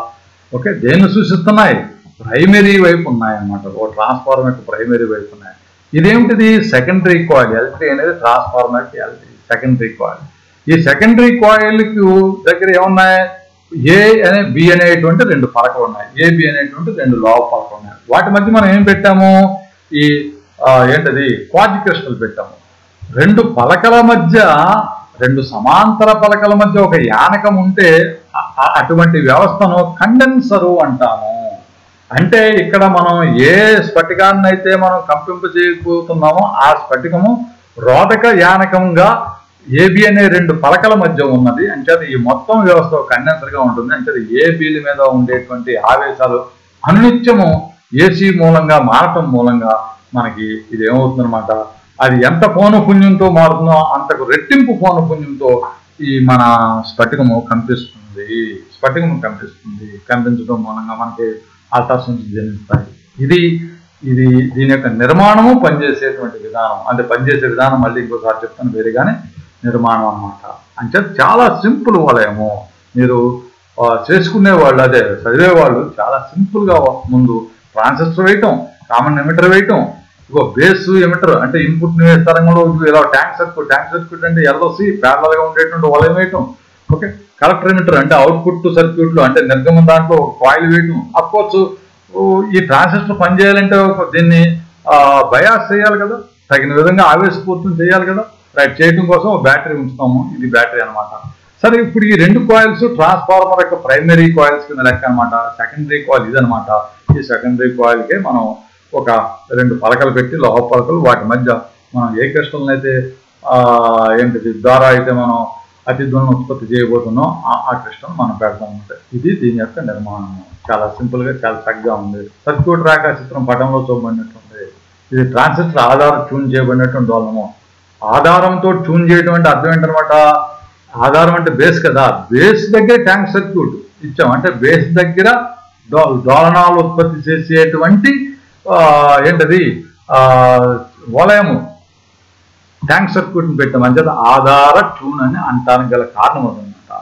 ఓకే దేన్ని సూచిస్తున్నాయి ప్రైమరీ వైపు ఉన్నాయన్నమాట ఒక ట్రాన్స్ఫార్మర్ యొక్క ప్రైమరీ వైపు ఉన్నాయి ఇదేమిటిది సెకండరీ కాయిల్ ఎల్ త్రీ అనేది ట్రాన్స్ఫార్మర్ కి ఎల్ సెకండరీ కాయిల్ ఈ సెకండరీ కాయిల్ కి దగ్గర ఏమున్నాయి ఏ అనే బి అనేటువంటి రెండు పలకలు ఉన్నాయి ఏ బి అనేటువంటి రెండు లోవ పలకలు ఉన్నాయి వాటి మధ్య మనం ఏం పెట్టాము ఈ ఆ, ఏంటది క్వార్జ్ క్రిస్టల్ పెట్టాము రెండు పలకల మధ్య రెండు సమాంతర పలకల మధ్య ఒక యానకం ఉంటే అ- అ- అటువంటి వ్యవస్థను కండెన్సరు అంటాము అంటే ఇక్కడ మనం ఏ స్ఫటికాన్ని అయితే మనం కంపింప చేయబోతున్నామో ఆ స్ఫటికము రోధక యానకంగా ఏబి అనే రెండు పలకల మధ్య ఉన్నది అంటే ఈ మొత్తం వ్యవస్థ కండెన్సర్ గా ఉంటుంది అంటే ఏబీల మీద ఉండేటువంటి ఆవేశాలు అనునిత్యము ఏసీ మూలంగా మారటం మూలంగా మనకి ఇది ఏమవుతుందన్నమాట అది ఎంత పౌనపుణ్యంతో మారుతుందో అంతకు రెట్టింపు పౌనపుణ్యంతో ఈ మన స్ఫటికము కనిపిస్తుంది స్ఫటికము కనిపిస్తుంది కనిపించడం మూలంగా మనకి అల్ట్రాసౌండ్స్ జనిస్తాయి ఇది ఇది దీని యొక్క నిర్మాణము పనిచేసేటువంటి విధానం అంటే పనిచేసే విధానం మళ్ళీ ఇంకోసారి చెప్తాను వేరేగానే నిర్మాణం అన్నమాట అంటే చాలా సింపుల్ వలయము మీరు ఆ, చేసుకునే వాళ్ళు అదే చదివే వాళ్ళు చాలా సింపుల్ గా ముందు ట్రాన్సిస్టర్ వేయటం కామన్ ఎమిటర్ వేయటం ఇగో బేస్ ఎమిటర్ అంటే ఇన్పుట్ తరంగంలో ఇదిగో ఇలా ట్యాంక్ సర్క్యూట్ ట్యాంక్ సర్క్యూట్ అంటే ఎల్ఓసి ప్యారల్ గా ఉండేటువంటి వలయం వేయటం ఓకే కలెక్టర్ ఎమిటర్ అంటే అవుట్పుట్ సర్క్యూట్ లో అంటే నిర్గమం దాంట్లో కాయిల్ వేయటం అఫ్కోర్స్ ఈ ట్రాన్సిస్టర్ పనిచేయాలంటే ఒక దీన్ని బయాస్ చేయాలి కదా తగిన విధంగా ఆవేశపూర్తం చేయాలి కదా రైట్ చేయడం కోసం ఒక బ్యాటరీ ఉంచుతాము ఇది బ్యాటరీ అన్నమాట సరే ఇప్పుడు ఈ రెండు కాయిల్స్ ట్రాన్స్ఫార్మర్ యొక్క ప్రైమరీ కాయిల్స్ కింద లెక్క అనమాట సెకండరీ కాయిల్ ఇదనమాట ఈ సెకండరీ కాయిల్కే మనం ఒక రెండు పలకలు పెట్టి లోహ పలకలు వాటి మధ్య మనం ఏ క్రిస్టల్ని అయితే ఆ, ఏంటిది ద్వారా అయితే మనం అతిధ్వని ఉత్పత్తి చేయబోతున్నాం ఆ ఆ క్రిస్టల్ మనం పెడతాం అనమాట ఇది దీని యొక్క నిర్మాణం చాలా సింపుల్ గా చాలా చక్కగా ఉంది సర్క్యూట్ రేఖా చిత్రం పటంలో చూపబడినటువంటి ఇది ట్రాన్సిస్టర్ ఆధారం ట్యూన్ చేయబడినటువంటి డోలనము ఆధారంతో ట్యూన్ చేయడం అంటే అర్థం ఏంటనమాట ఆధారం అంటే బేస్ కదా బేస్ దగ్గర ట్యాంక్ సర్క్యూట్ ఇచ్చాం అంటే బేస్ దగ్గర దో- డోలనాలు ఉత్పత్తి చేసేటువంటి ఆ, ఏంటది ఆ, వలయము ట్యాంక్ సర్క్యూట్ ని పెట్టాం అంచేత ఆధార ట్యూన్ అని అంటానికి గల కారణం అదనమాట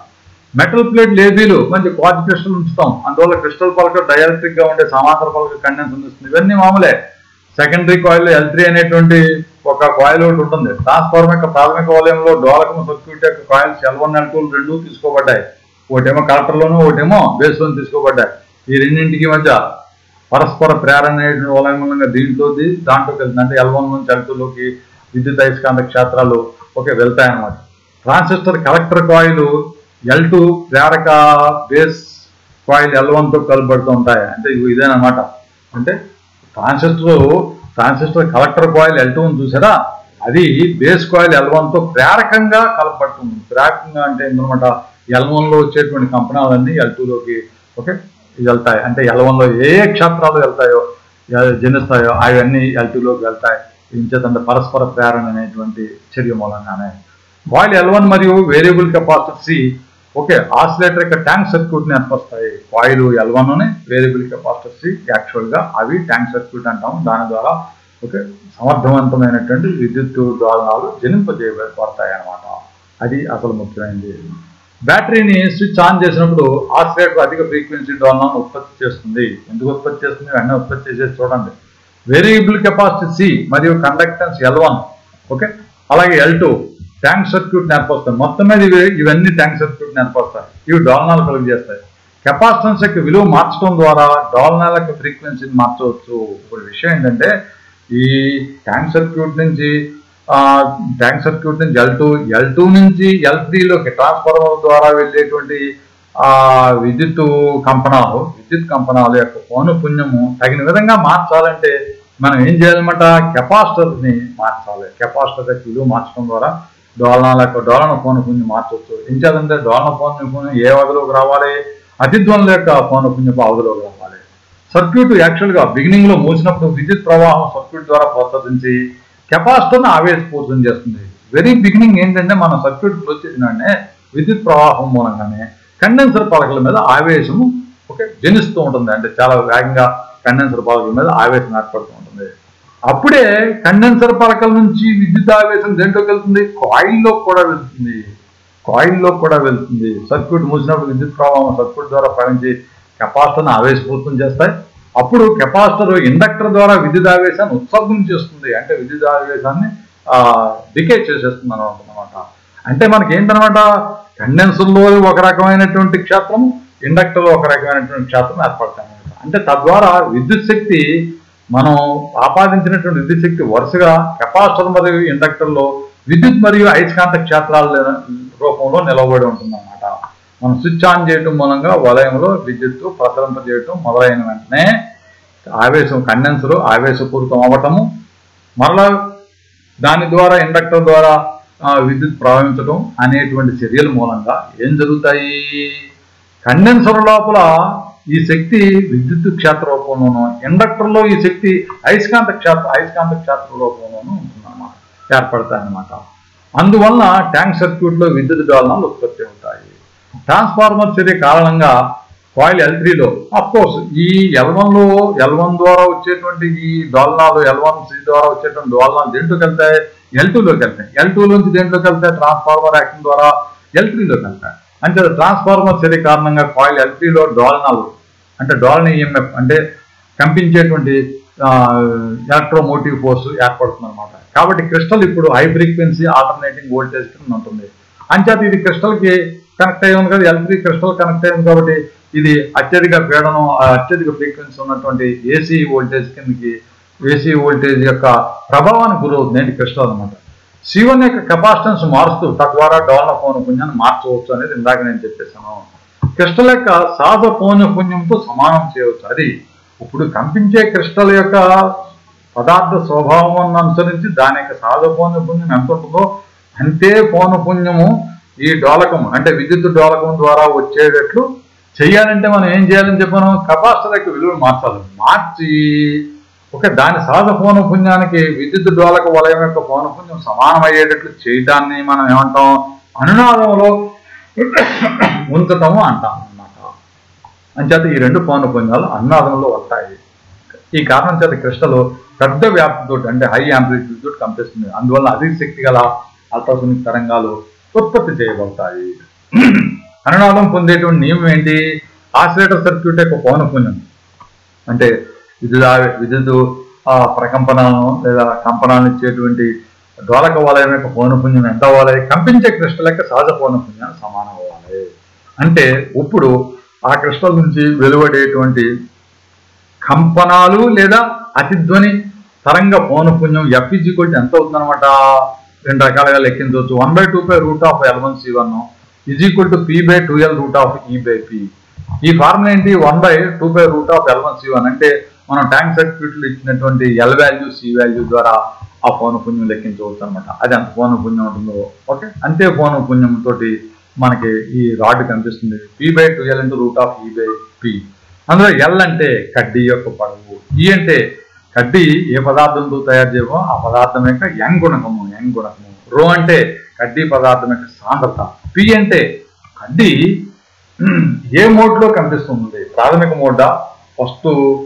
మెటల్ ప్లేట్ లేబీలు మంచి క్వార్ట్ క్రిస్టల్ ఉంచుతాం అందువల్ల క్రిస్టల్ పలక డైఎలక్ట్రిక్ గా ఉండే సమాంతర పలక కండెన్స్ ఉంటుంది ఇవన్నీ మామూలే సెకండరీ కాయిల్ ఎల్ త్రీ అనేటువంటి ఒక కాయిల్ ఒకటి ఉంటుంది ట్రాన్స్ఫార్మర్ యొక్క ప్రాథమిక వలయంలో డోలకం సర్క్యూట్ యొక్క coils L one L two రెండు తీసుకోబడ్డాయి ఒకటేమో కలెక్టర్లోను ఒకటేమో బేస్లోను తీసుకోబడ్డాయి ఈ రెండింటికి మధ్య పరస్పర ప్రేరణ అనేటువంటి వలయం మూలంగా దీంట్లో దాంట్లోకి వెళ్తుంది అంటే ఎల్ వన్ నుంచి ఎల్ టూలోకి విద్యుత్ అయస్కాంత క్షేత్రాలు ఓకే వెళ్తాయన్నమాట transistor collector coil L two ప్రేరక బేస్ కాయిల్ ఎల్ తో కలబడుతూ ఉంటాయి అంటే ఇవి ఇదేనమాట అంటే transistor transistor collector coil L two చూసారా అది బేస్ కాయిల్ ఎల్ తో ప్రేరకంగా కలపబడుతుంది ప్రేరకంగా అంటే ఏంటనమాట ఎల్ లో వచ్చేటువంటి కంపనాలన్నీ ఎల్ లోకి ఓకే వెళ్తాయి అంటే ఎల్ లో ఏ ఏ క్షేత్రాలు వెళ్తాయో ఎ- జనిస్తాయో అవన్నీ ఎల్ లోకి వెళ్తాయి ఇంచేతంటే పరస్పర ప్రేరణ అనేటువంటి చర్య మూలంగానే కాయిల్ ఎల్ వన్ మరియు variable capacitor C okay oscillator యొక్క ట్యాంక్ సర్క్యూట్ ని ఏర్పరుస్తాయి coil L one variable capacitor C actual గా అవి ట్యాంక్ సర్క్యూట్ అంటాము దాని ద్వారా ఓకే సమర్థవంతమైనటువంటి విద్యుత్ డోలనాలు జనింపజేయబడతాయి అన్నమాట అది అసలు ముఖ్యమైనది బ్యాటరీని స్విచ్ ఆన్ చేసినప్పుడు ఆసిలేటర్ అధిక ఫ్రీక్వెన్సీ డోలనాలను ఉత్పత్తి చేస్తుంది ఎందుకు ఉత్పత్తి చేస్తుంది వెంటనే ఉత్పత్తి చేసేది చూడండి వేరియబుల్ కెపాసిటీ సి మరియు కండక్టెన్స్ ఎల్ వన్ ఓకే అలాగే ఎల్ టూ ట్యాంక్ సర్క్యూట్ ఏర్పరుస్తాయి మొత్తం మీద ఇవి ఇవన్నీ ట్యాంక్ సర్క్యూట్ ఏర్పరుస్తాయి ఇవి డోలనాలు కలుగు చేస్తాయి కెపాసిటెన్స్ యొక్క విలువ మార్చడం ద్వారా డోలనాల యొక్క ఫ్రీక్వెన్సీని మార్చవచ్చు ఇప్పుడు విషయం ఏంటంటే ఈ ట్యాంక్ సర్క్యూట్ నుంచి ఆ, ట్యాంక్ సర్క్యూట్ నుంచి ఎల్ టూ ఎల్ టూ నుంచి ఎల్ త్రీలోకి ట్రాన్స్ఫార్మర్ ద్వారా వెళ్ళేటువంటి ఆ విద్యుత్ కంపనాలు విద్యుత్ కంపనాల యొక్క పౌనపుణ్యము తగిన విధంగా మార్చాలంటే మనం ఏం చేయాలన్నమాట కెపాసిటర్ ని మార్చాలి కెపాసిటర్ యొక్క విలువ మార్చడం ద్వారా డోలనాల యొక్క డోలన పౌనపుణ్యం మార్చవచ్చు ఏం చేయాలంటే డోలన పౌనపుణ్యం ఏ అవధిలోకి రావాలి అతిధ్వనుల యొక్క పౌనపుణ్యపు అవధిలోకి రావాలి సర్క్యూట్ యాక్చువల్ గా బిగినింగ్ లో మూసినప్పుడు విద్యుత్ ప్రవాహం సర్క్యూట్ ద్వారా ప్రోత్సహించి కెపాసిటర్ను ఆవేశపూరితం చేస్తుంది వెరీ బిగినింగ్ ఏంటంటే మన సర్క్యూట్ క్లోజ్ చేసిన వెంటనే విద్యుత్ ప్రవాహం మూలంగానే కండెన్సర్ పలకల మీద ఆవేశము ఓకే జనిస్తూ ఉంటుంది అంటే చాలా వేగంగా కండెన్సర్ పలకల మీద ఆవేశం ఏర్పడుతూ ఉంటుంది అప్పుడే కండెన్సర్ పలకల నుంచి విద్యుత్ ఆవేశం దేంట్లోకి వెళ్తుంది కాయిల్లో కూడా వెళ్తుంది కాయిల్లో కూడా వెళ్తుంది సర్క్యూట్ మూసినప్పుడు విద్యుత్ ప్రవాహం సర్క్యూట్ ద్వారా ప్రవహించి కెపాసిటర్ను ఆవేశపూరితం చేస్తాయి అప్పుడు కెపాసిటర్ ఇండక్టర్ ద్వారా విద్యుత్ ఆవేశాన్ని ఉత్సర్గం చేస్తుంది అంటే విద్యుత్ ఆవేశాన్ని డికే చేసేస్తుంది అనమాట అంటే మనకి ఏంటనమాట కండెన్సర్లో ఒక రకమైనటువంటి క్షేత్రం ఇండక్టర్లో ఒక రకమైనటువంటి క్షేత్రం ఏర్పడతాయి అన్నమాట. అంటే తద్వారా విద్యుత్ శక్తి మనం ఆపాదించినటువంటి విద్యుత్ శక్తి వరుసగా కెపాసిటర్ మరియు ఇండక్టర్లో విద్యుత్ మరియు అయస్కాంత క్షేత్రాల రూపంలో నిలవబడి ఉంటుంది అన్నమాట మనం స్విచ్ ఆన్ చేయటం మూలంగా వలయంలో విద్యుత్తు ప్రసరింపజేయటం మొదలైన వెంటనే ఆవేశం కండెన్సర్ ఆవేశపూరితం అవ్వటము మరలా దాని ద్వారా ఇండక్టర్ ద్వారా ఆ, విద్యుత్ ప్రవహించడం అనేటువంటి చర్యల మూలంగా ఏం జరుగుతాయి కండెన్సర్ లోపల ఈ శక్తి విద్యుత్ క్షేత్ర రూపంలోనూ ఇండక్టర్లో ఈ శక్తి అయస్కాంత క్షేత్ర అయస్కాంత క్షేత్ర రూపంలోనూ ఉంటుందన్నమాట ఏర్పడతాయి అన్నమాట అందువలన ట్యాంక్ సర్క్యూట్లో విద్యుత్ డోలనాలు ఉత్పత్తి అవుతాయి ట్రాన్స్ఫార్మర్ చర్య కారణంగా కాయిల్ ఎల్ త్రీలో కోర్స్ ఈ ఎల్ లో ఎల్ వన్ ద్వారా వచ్చేటువంటి ఈ డోలనాలు ఎల్ వన్ సి ద్వారా వచ్చేటువంటి డోలనాలు దేంట్లోకి వెళ్తాయి ఎల్ లోకి వెళ్తాయి ఎల్ నుంచి దేంట్లోకి వెళ్తాయి ట్రాన్స్ఫార్మర్ యాక్షన్ ద్వారా ఎల్ త్రీలోకి వెళ్తాయి అంటే ట్రాన్స్ఫార్మర్ చర్య కారణంగా కాయిల్ ఎల్ త్రీలో డోలనాలు అంటే డోలన ఈఎంఎఫ్ అంటే కంపించేటువంటి ఎలక్ట్రోమోటివ్ ఫోర్స్ ఏర్పడుతుంది అనమాట కాబట్టి క్రిస్టల్ ఇప్పుడు హై ఫ్రీక్వెన్సీ ఆల్టర్నేటింగ్ వోల్టేజ్ కింద ఉంటుంది అంచేత ఇది క్రిస్టల్ కి కనెక్ట్ అయ్యి ఉంది కదా ఎల్ త్రీ క్రిస్టల్ కనెక్ట్ అయ్యింది కాబట్టి ఇది అత్యధిక పీడనం ఆ అత్యధిక ఫ్రీక్వెన్సీ ఉన్నటువంటి ఏసీ వోల్టేజ్ కిందకి ఏసీ వోల్టేజ్ యొక్క ప్రభావానికి గురవుతుంది ఏంటి క్రిస్టల్ అనమాట శివన్ యొక్క కెపాసిటెన్స్ మారుస్తూ తద్వారా డోలన పౌనపుణ్యాన్ని మార్చవచ్చు అనేది ఇందాక నేను చెప్పేశాను క్రిస్టల్ యొక్క సహజ పౌనపుణ్యంతో సమానం చేయవచ్చు అది ఇప్పుడు కంపించే క్రిస్టల్ యొక్క పదార్థ స్వభావం అనుసరించి దాని యొక్క సహజ పౌనపుణ్యం ఎంత ఉంటుందో అంతే పౌనపుణ్యము ఈ డోలకం అంటే విద్యుత్ డోలకం ద్వారా వచ్చేటట్లు చేయాలంటే మనం ఏం చేయాలని చెప్పాను కెపాసిటర్ యొక్క విలువను మార్చాలి మార్చి ఓకే దాని సహజ పౌనపుణ్యానికి విద్యుత్ డోలక వలయం యొక్క పౌనపుణ్యం సమానమయ్యేటట్లు చేయటాన్ని మనం ఏమంటాం అనునాదంలో ఉంచటము అంటాం అన్నమాట అంచేత ఈ రెండు పౌనపుణ్యాలు అనునాదంలో వస్తాయి ఈ కారణం చేత క్రిస్టల్ పెద్ద వ్యాప్తితో అంటే హై యాంప్లిట్యూడ్ తోటి కంపిస్తుంది అందువల్ల అధిక శక్తి గల అల్ట్రాసోనిక్ తరంగాలు ఉత్పత్తి చేయబడతాయి అనునాదం పొందేటువంటి నియమం ఏంటి ఆసిలేటర్ సర్క్యూట్ యొక్క పౌనపుణ్యం అంటే విద్యుత్ ఆవే- విద్యుత్ ఆ, ప్రకంపనాలను లేదా కంపనాలను ఇచ్చేటువంటి డోలక వలయం యొక్క పౌనపుణ్యం ఎంత అవ్వాలి కంపించే క్రిస్టల్ యొక్క సహజ పౌనపుణ్యం సమానం అవ్వాలి అంటే ఇప్పుడు ఆ క్రిస్టల్ నుంచి వెలువడేటువంటి కంపనాలు లేదా అతిధ్వని తరంగ పౌనపుణ్యం ఎఫ్ ఈజ్ ఈక్వల్ ఎంత అవుతుందన్నమాట రెండు రకాలుగా లెక్కించవచ్చు one by two by root of L one C one is equal to P by two L root of E by P ఈ ఫార్ములా ఏంటి one by two by root of L one C one అంటే మనం tank సర్క్యూట్లు ఇచ్చినటువంటి L value C value ద్వారా ఆ పౌనపుణ్యం లెక్కించవచ్చు అనమాట అది ఎంత పౌనపుణ్యం ఉంటుందో ఓకే అంతే పౌనపుణ్యం తోటి మనకి ఈ రాడ్ కనిపిస్తుంది P by two L into root of E by P అందులో ఎల్ అంటే కడ్డీ యొక్క పొడవు ఈ అంటే కడ్డీ ఏ పదార్థంతో తయారు చేయమో ఆ పదార్థం యొక్క యంగ్ గుణకము యంగ్ గుణకము రో అంటే కడ్డీ పదార్థం యొక్క సాంద్రత పి అంటే కడ్డీ ఏ మోడ్ లో కనిపిస్తుంది ప్రాథమిక మోడా ఫస్ట్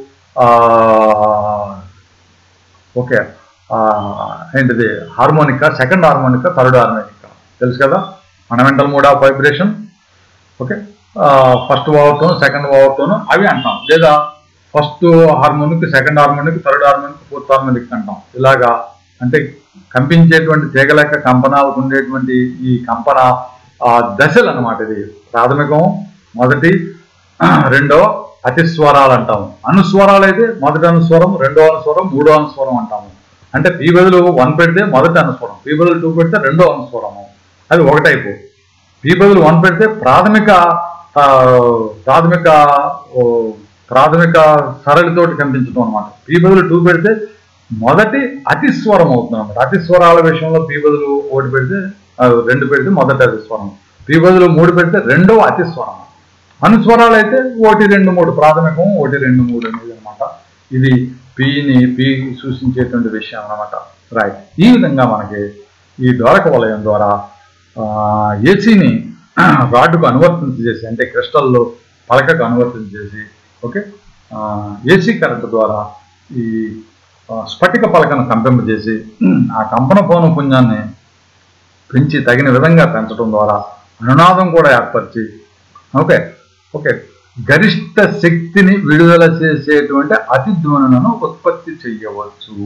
ఓకే ఏంటిది హార్మోనికా సెకండ్ హార్మోనికా థర్డ్ హార్మోనికా తెలుసు కదా fundamental mode of vibration okay first వావర్తోను సెకండ్ వావర్తోను అవి అంటాం లేదా first harmonic second harmonic third harmonic fourth harmonic అంటాం ఇలాగా అంటే కంపించేటువంటి తీగలేక కంపనాలకు ఉండేటువంటి ఈ కంపన ఆ, దశలు అన్నమాట ఇది ప్రాథమికం మొదటి రెండో అతిస్వరాలు అంటాము అనుస్వరాలు అయితే మొదటి అనుస్వరం రెండో అనుస్వరం మూడో అనుస్వరం అంటాము అంటే పీ బదులు వన్ పెడితే మొదటి అనుస్వరం పీ బదులు టూ పెడితే రెండో అనుస్వరము అది ఒక టైపు పీ బదులు వన్ పెడితే ప్రాథమిక ఆ, ప్రాథమిక ఓ, ప్రాథమిక సరళితోటి కనిపించడం అనమాట పీ బదులు టూ పెడితే మొదటి అతిస్వరం అవుతుంది అనమాట అతిస్వరాల విషయంలో పీ బదులు ఒకటి పెడితే ఆ, రెండు పెడితే మొదటి అతిస్వరం పీ బదులు మూడు పెడితే రెండో అతిస్వరం అనుస్వరాలు అయితే ఒకటి రెండు మూడు ప్రాథమికం ఒకటి రెండు మూడు అనేది అనమాట ఇది పిని పి సూచించేటువంటి విషయం అన్నమాట రైట్ ఈ విధంగా మనకి ఈ డోరక వలయం ద్వారా ఏసీని రాడ్డుకు అనువర్తించి చేసి అంటే క్రిస్టల్లో పలకకు అనువర్తించి చేసి ఓకే ఏసీ కరెంట్ ద్వారా ఈ ఆ, స్ఫటిక పలకను కంపింపజేసి ఆ కంపన పౌన పుణ్యాన్ని పెంచి తగిన విధంగా పెంచడం ద్వారా అనునాదం కూడా ఏర్పరిచి ఓకే ఓకే గరిష్ట శక్తిని విడుదల చేసేటువంటి అతిధ్వనులను ఉత్పత్తి చెయ్యవచ్చు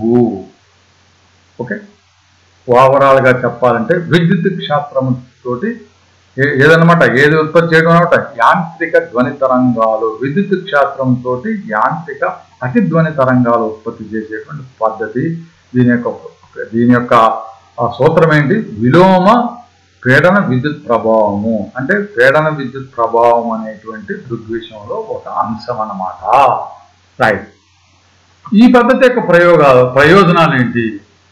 ఓకే ఓవరాల్ గా చెప్పాలంటే విద్యుత్ క్షేత్రం తోటి ఏ- ఏదన్నమాట ఏది ఉత్పత్తి చేయడం అనమాట యాంత్రిక ధ్వని తరంగాలు విద్యుత్ క్షేత్రం తోటి యాంత్రిక అతిధ్వని తరంగాలు ఉత్పత్తి చేసేటువంటి పద్ధతి దీని యొక్క దీని యొక్క ఆ సూత్రం ఏంటి విలోమ పీడన విద్యుత్ ప్రభావము అంటే పీడన విద్యుత్ ప్రభావం అనేటువంటి దృగ్విషయంలో ఒక అంశం అన్నమాట రైట్ ఈ పద్ధతి యొక్క ప్రయోగాలు ప్రయోజనాలు ఏంటి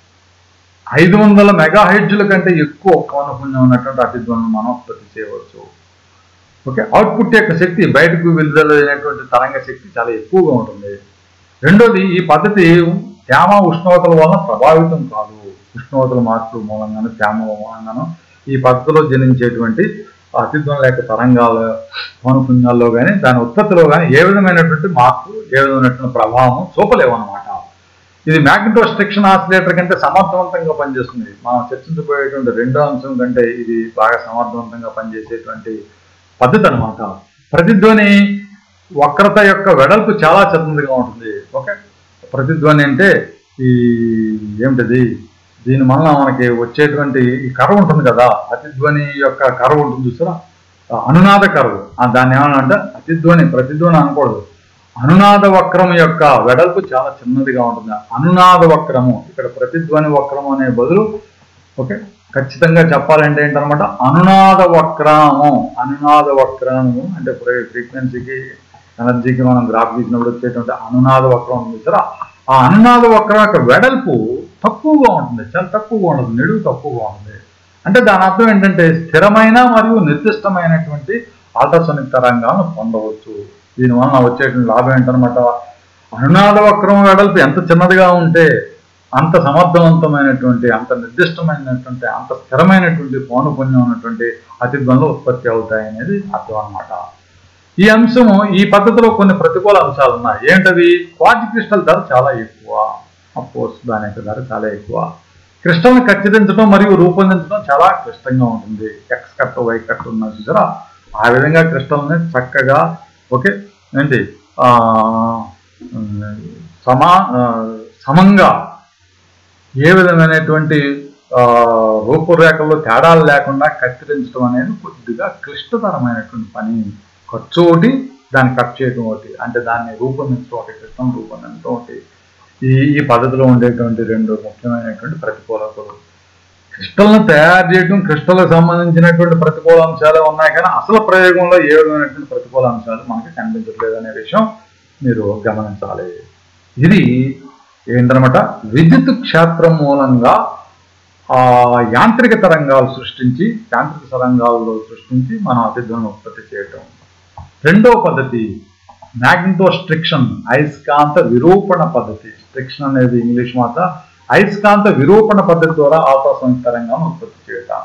ఐదు వందల మెగాహెడ్జుల కంటే ఎక్కువ పౌనపుణ్యం ఉన్నటువంటి అతిధ్వనులను మనం ఉత్పత్తి చేయవచ్చు ఓకే అవుట్పుట్ యొక్క శక్తి బయటకు విడుదలైనటువంటి తరంగ శక్తి చాలా ఎక్కువగా ఉంటుంది రెండోది ఈ పద్ధతి తేమ ఉష్ణోగ్రతల వలన ప్రభావితం కాదు ఉష్ణోగ్రతల మార్పుల మూలంగాను తేమ మూలంగాను ఈ పద్ధతిలో జనించేటువంటి అతిధ్వనుల యొక్క తరంగాల పౌనపుణ్యాల్లో కానీ దాని ఉత్పత్తిలో కానీ ఏ విధమైనటువంటి మార్పు ఏ విధమైనటువంటి ప్రభావం చూపలేవు అన్నమాట ఇది మ్యాగ్నెటో స్ట్రిక్షన్ ఆసిలేటర్ కంటే సమర్థవంతంగా పనిచేస్తుంది మనం చర్చించబోయేటువంటి రెండో అంశం కంటే ఇది బాగా సమర్థవంతంగా పనిచేసేటువంటి పద్ధతి అనమాట ప్రతిధ్వని వక్రత యొక్క వెడల్పు చాలా చిన్నదిగా ఉంటుంది ఓకే ప్రతిధ్వని అంటే ఈ ఏమిటది దీని వలన మనకి వచ్చేటువంటి ఈ కర్వ్ ఉంటుంది కదా అతిధ్వని యొక్క కర్వ్ ఉంటుంది చూసారా ఆ అనునాద కర్వ్ ఆ దాన్ని ఏమన్నా అంటే అతిధ్వని ప్రతిధ్వని అనకూడదు అనునాద వక్రం యొక్క వెడల్పు చాలా చిన్నదిగా ఉంటుంది అనునాద వక్రము ఇక్కడ ప్రతిధ్వని వక్రము అనే బదులు ఓకే ఖచ్చితంగా చెప్పాలంటే ఏంటనమాట అనునాద వక్రము అనునాద వక్రము అంటే ఫ్రీక్వెన్సీకి ఎనర్జీకి మనం గ్రాఫ్ గీసినప్పుడు వచ్చేటువంటి అనునాద వక్రం ఉంది చూసారా ఆ అనునాద వక్రం యొక్క వెడల్పు తక్కువగా ఉంటుంది చాలా తక్కువగా ఉంటుంది నిడువు తక్కువగా ఉంటుంది అంటే దాని అర్థం ఏంటంటే స్థిరమైన మరియు నిర్దిష్టమైనటువంటి అల్ట్రాసోనిక్ తరంగాలను పొందవచ్చు దీనివలన వచ్చేటువంటి లాభం ఏంటనమాట అనునాద వక్రం వెడల్పు ఎంత చిన్నదిగా ఉంటే అంత సమర్థవంతమైనటువంటి అంత నిర్దిష్టమైనటువంటి అంత స్థిరమైనటువంటి పౌనపుణ్యం ఉన్నటువంటి అతిధ్వనులు ఉత్పత్తి అవుతాయి అనేది అర్థం అనమాట ఈ అంశము ఈ పద్ధతిలో కొన్ని ప్రతికూల అంశాలు ఉన్నాయి ఏంటవి క్వార్జ్ క్రిస్టల్ ధర చాలా ఎక్కువ అఫ్కోర్స్ దాని యొక్క ధర చాలా ఎక్కువ క్రిస్టల్ని ఖచ్చితించడం మరియు రూపొందించడం చాలా క్లిష్టంగా ఉంటుంది ఎక్స్ కట్ వై కట్ ఉన్న చూసారా ఆ విధంగా క్రిస్టల్ని చక్కగా ఓకే ఏంటి ఆ, ఉమ్, సమా ఆ, సమంగా ఏ విధమైనటువంటి ఆ, రూపురేఖల్లో తేడాలు లేకుండా కత్తిరించడం అనేది కొద్దిగా క్లిష్టతరమైనటువంటి పని ఖర్చు ఒకటి దాన్ని కట్ చేయడం ఒకటి అంటే దాన్ని రూపొందించడం ఒకటి కృష్ణం రూపొందించడం ఒకటి ఈ ఈ పద్ధతిలో ఉండేటువంటి రెండు ముఖ్యమైనటువంటి ప్రతికూలతలు క్రిస్టల్ను తయారు చేయడం క్రిస్టల్కి సంబంధించినటువంటి ప్రతికూల అంశాలు ఉన్నాయి కానీ అసలు ప్రయోగంలో ఏ విధమైనటువంటి ప్రతికూల అంశాలు మనకి కనిపించట్లేదు అనే విషయం మీరు గమనించాలి ఇది ఏంటనమాట విద్యుత్ క్షేత్రం మూలంగా ఆ యాంత్రిక తరంగాలు సృష్టించి యాంత్రిక తరంగాల్లో సృష్టించి మనం అతిధ్వని ఉత్పత్తి చేయటం రెండో పద్ధతి మ్యాగ్నెటో స్ట్రిక్షన్ అయస్కాంత విరూపణ పద్ధతి స్ట్రిక్షన్ అనేది ఇంగ్లీష్ మాట అయస్కాంత విరూపణ పద్ధతి ద్వారా ఆల్ట్రాసౌండ్ తరంగాలను ఉత్పత్తి చేయటం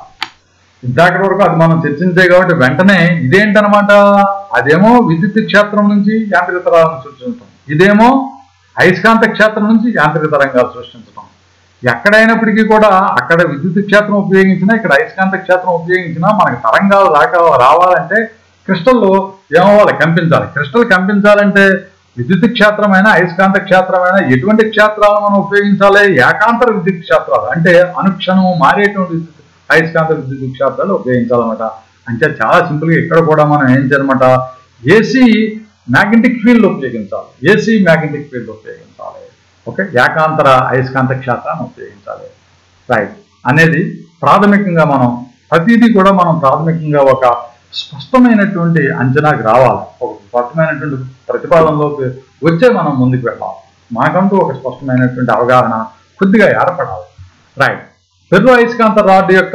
ఇందాక వరకు అది మనం చర్చించే కాబట్టి వెంటనే ఇదేంటనమాట అదేమో విద్యుత్ క్షేత్రం నుంచి యాంత్రిక తరాలను సృష్టించడం ఇదేమో అయస్కాంత క్షేత్రం నుంచి యాంత్రిక తరంగాలు సృష్టించడం ఎక్కడైనప్పటికీ కూడా అక్కడ విద్యుత్ క్షేత్రం ఉపయోగించినా ఇక్కడ అయస్కాంత క్షేత్రం ఉపయోగించినా మనకి తరంగాలు రాక రావాలంటే క్రిస్టల్లో ఏమవ్వాలి కంపించాలి క్రిస్టల్ కంపించాలంటే విద్యుత్ క్షేత్రమైన అయస్కాంత క్షేత్రమైన ఎటువంటి క్షేత్రాలు మనం ఉపయోగించాలి ఏకాంతర విద్యుత్ క్షేత్రాలు అంటే అనుక్షణం మారేటువంటి విద్యుత్ అయస్కాంత విద్యుత్ క్షేత్రాలు ఉపయోగించాలన్నమాట అంటే చాలా సింపుల్గా ఇక్కడ కూడా మనం ఏం చేయాలన్నమాట ఏసీ మ్యాగ్నెటిక్ ఫీల్డ్ ఉపయోగించాలి ఏసీ మ్యాగ్నెటిక్ ఫీల్డ్ ఉపయోగించాలి ఓకే ఏకాంతర అయస్కాంత క్షేత్రాన్ని ఉపయోగించాలి రైట్ అనేది ప్రాథమికంగా మనం ప్రతిదీ కూడా మనం ప్రాథమికంగా ఒక స్పష్టమైనటువంటి అంచనాకి రావాలి ఒక స్పష్టమైనటువంటి ప్రతిపాదనలోకి వచ్చే మనం ముందుకు వెళ్ళాలి మనకంటూ ఒక స్పష్టమైనటువంటి అవగాహన కొద్దిగా ఏర్పడాలి రైట్ ఫెర్రో అయస్కాంత రాడ్ యొక్క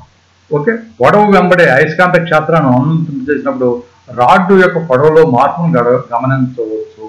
ఓకే పొడవు వెంబడే అయస్కాంత క్షేత్రాన్ని అనుమతి చేసినప్పుడు రాడ్డు యొక్క పొడవులో మార్పును గడ- గమనించవచ్చు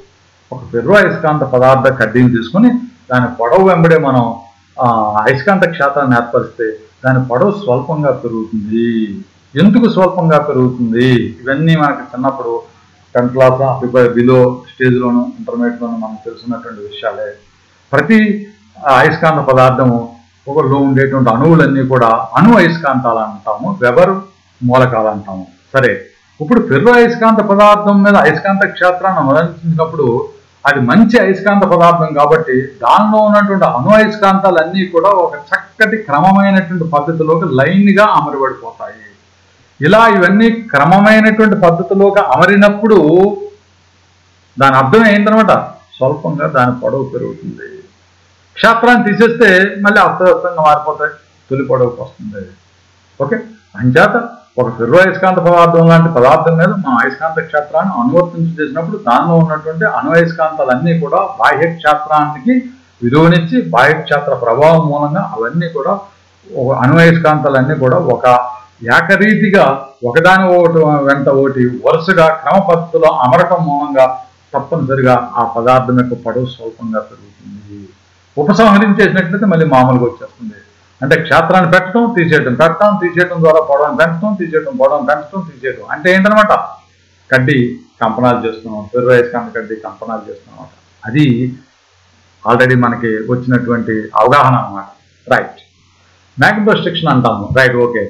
ఒక ఫెర్రో అయస్కాంత పదార్థ కడ్డీని తీసుకొని దాని పొడవు వెంబడే మనం ఆ, అయస్కాంత క్షేత్రాన్ని ఏర్పరిస్తే దాని పొడవు స్వల్పంగా పెరుగుతుంది ఎందుకు స్వల్పంగా పెరుగుతుంది ఇవన్నీ మనకి చిన్నప్పుడు టెన్త్ క్లాస్ బిలో స్టేజ్లోను ఇంటర్మీడియట్లోను మనకు తెలుసున్నటువంటి విషయాలే ప్రతి ఆ, అయస్కాంత పదార్థము ఒకలో ఉండేటువంటి అణువులన్నీ కూడా అణు అయస్కాంతాలు అంటాము వెబర్ మూలకాలు అంటాము సరే ఇప్పుడు ఫెర్రో అయస్కాంత పదార్థం మీద అయస్కాంత క్షేత్రాన్ని అనుసరించినప్పుడు అది మంచి అయస్కాంత పదార్థం కాబట్టి దానిలో ఉన్నటువంటి అణు అయస్కాంతాలన్నీ కూడా ఒక చక్కటి క్రమమైనటువంటి పద్ధతిలోకి లైన్గా అమరబడిపోతాయి ఇలా ఇవన్నీ క్రమమైనటువంటి పద్ధతిలోకి అమరినప్పుడు దాని అర్థం ఏంటనమాట స్వల్పంగా దాని పొడవు పెరుగుతుంది క్షేత్రాన్ని తీసేస్తే మళ్ళీ అస్తవ్యస్తంగా మారిపోతాయి తొలి పొడవుకు వస్తుంది ఓకే అంచేత ఒక ఫెర్రో అయస్కాంత పదార్థం లాంటి పదార్థం మీద మనం అయస్కాంత క్షేత్రాన్ని అనువర్తించి చేసినప్పుడు దానిలో ఉన్నటువంటి అణు అయస్కాంతాలన్నీ కూడా బాహ్య క్షేత్రానికి విలువనిచ్చి బాహ్య క్షేత్ర ప్రభావం మూలంగా అవన్నీ కూడా ఒక అణు అయస్కాంతాలన్నీ కూడా ఒక ఏకరీతిగా ఒకదాని ఒకటి వెంట ఒకటి వరుసగా క్రమ పద్ధతిలో అమరటం మూలంగా తప్పనిసరిగా ఆ పదార్థం యొక్క పొడవు స్వల్పంగా పెరుగుతుంది ఉపసంహరించేసినట్లయితే మళ్ళీ మామూలుగా వచ్చేస్తుంది అంటే క్షేత్రాన్ని పెట్టడం తీసేయడం పెట్టడం తీసేయడం ద్వారా పొడవని పెంచడం తీసేయడం పొడవని పెంచడం తీసేయడం అంటే ఏంటనమాట కడ్డీ కంపనాలు చేస్తున్నాం ఫెర్రో అయస్కాంత కడ్డీ కంపనాలు చేస్తున్నాం అది ఆల్రెడీ మనకి వచ్చినటువంటి అవగాహన అన్నమాట రైట్ మ్యాగ్నోస్ట్రిక్షన్ అంటాము రైట్ ఓకే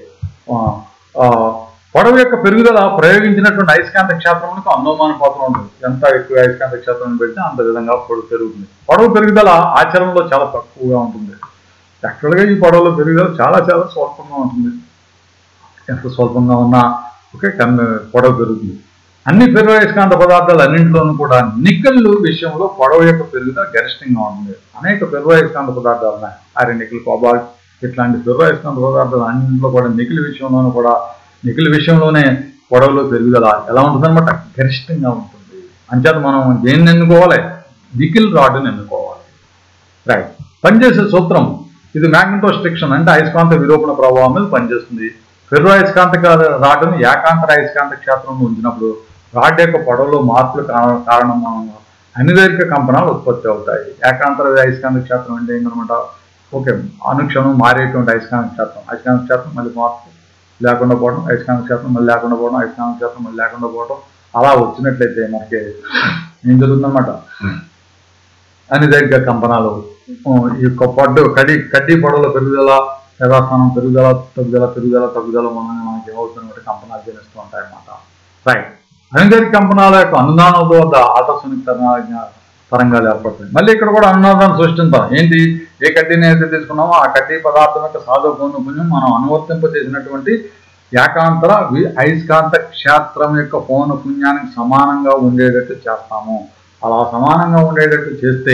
పొడవు యొక్క పెరుగుదల ప్రయోగించినటువంటి అయస్కాంత క్షేత్రములకు అందోమానుపాతం ఉంటుంది ఎంత ఎక్కువ అయస్కాంత క్షేత్రం పెడితే అంత విధంగా పొడవు పెరుగుతుంది పొడవు పెరుగుదల ఆచరణలో చాలా తక్కువగా ఉంటుంది యాక్చువల్గా ఈ పొడవులో పెరుగుదల చాలా చాలా స్వల్పంగా ఉంటుంది ఎంత స్వల్పంగా ఉన్నా ఓకే కన్ను పొడవు పెరుగుతుంది అన్ని ఫెర్రో అయస్కాంత పదార్థాలు అన్నింటిలోనూ కూడా నికెల్ విషయంలో పొడవు యొక్క పెరుగుదల గరిష్టంగా ఉంటుంది అనేక ఫెర్రో అయస్కాంత పదార్థాలు ఉన్నాయి అరే నికిల్ కోబాల్ట్ ఇట్లాంటి ఫెర్రో అయస్కాంత పదార్థాలు అన్నింటిలో కూడా నికిల్ విషయంలోనూ కూడా నికిల్ విషయంలోనే పొడవులో పెరుగుదల ఎలా ఉంటుందన్నమాట గరిష్టంగా ఉంటుంది అంచేత మనం దేన్ని ఎన్నుకోవాలి నికిల్ రాడ్ని ఎన్నుకోవాలి రైట్ పనిచేసే సూత్రం ఇది మ్యాగ్నటోస్ట్రిక్షన్ అంటే అయస్కాంత విరూపణ ప్రభావం మీద పనిచేస్తుంది ఫెర్రో అయస్కాంత రాడ్ని ఏకాంతర అయస్కాంత క్షేత్రంలో ఉంచినప్పుడు రాడ్ యొక్క పొడవులో మార్పులు కారణం కారణం అనిదైర్ఘ్య కంపనాలు ఉత్పత్తి అవుతాయి ఏకాంతర అయస్కాంత క్షేత్రం అంటే ఏంటనమాట ఓకే అనుక్షణం మారేటువంటి అయస్కాంత క్షేత్రం అయస్కాంత క్షేత్రం మళ్ళీ మార్పు లేకుండా పోవడం అయస్కాంత క్షేత్రం మళ్ళీ లేకుండా పోవడం అయస్కాంత క్షేత్రం మళ్ళీ లేకుండా పోవడం అలా వచ్చినట్లయితే మనకి ఏం జరుగుతుందన్నమాట అనిదైర్ఘ్య కంపనాలు ఆ, ఈ యొక్క పొడ్డు కడి కడ్డీ పొడవుల పెరుగుదల యథాస్థానం పెరుగుదల తగ్గుదల పెరుగుదల తగ్గుదల మూలంగా మనకి ఏమవుతున్నటువంటి కంపనాలు జనిస్తూ ఉంటాయి అన్నమాట రైట్ అనిదరి కంపనాల యొక్క అనుదానంతో వద్ద ఆకర్షణిక తరంగా- తరంగాలు ఏర్పడతాయి మళ్ళీ ఇక్కడ కూడా అనునాదాన్ని సృష్టించాం ఏంటి ఏ కడ్డీని అయితే తీసుకున్నామో ఆ కడ్డీ పదార్థం యొక్క సాధు పుణ్యం మనం అనువర్తింప చేసినటువంటి ఏకాంతర వి- అయస్కాంత క్షేత్రం యొక్క పౌన పుణ్యానికి సమానంగా ఉండేటట్టు చేస్తాము అలా సమానంగా ఉండేటట్టు చేస్తే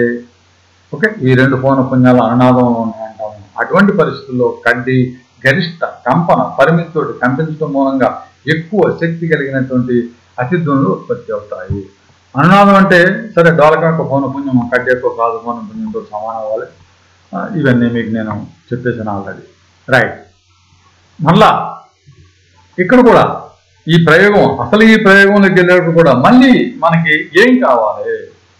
ఓకే ఈ రెండు పౌన పుణ్యాలు అనునాదంలో ఉన్నాయంటాము అటువంటి పరిస్థితుల్లో కడ్డీ గరిష్ట కంపన పరిమితితోటి కంపించడం మూలంగా ఎక్కువ శక్తి కలిగినటువంటి అతిధ్వనులు ఉత్పత్తి అవుతాయి అనునాదం అంటే సరే డోలకం యొక్క పౌన పుణ్యం కడ్డీ యొక్క కాదు పౌన పుణ్యంతో సమానం అవ్వాలి ఆ, ఇవన్నీ మీకు నేను చెప్పేసాను ఆల్రెడీ రైట్ మళ్ళా ఇక్కడ కూడా ఈ ప్రయోగం అసలు ఈ ప్రయోగంలోకి వెళ్ళేటప్పుడు కూడా మళ్ళీ మనకి ఏం కావాలి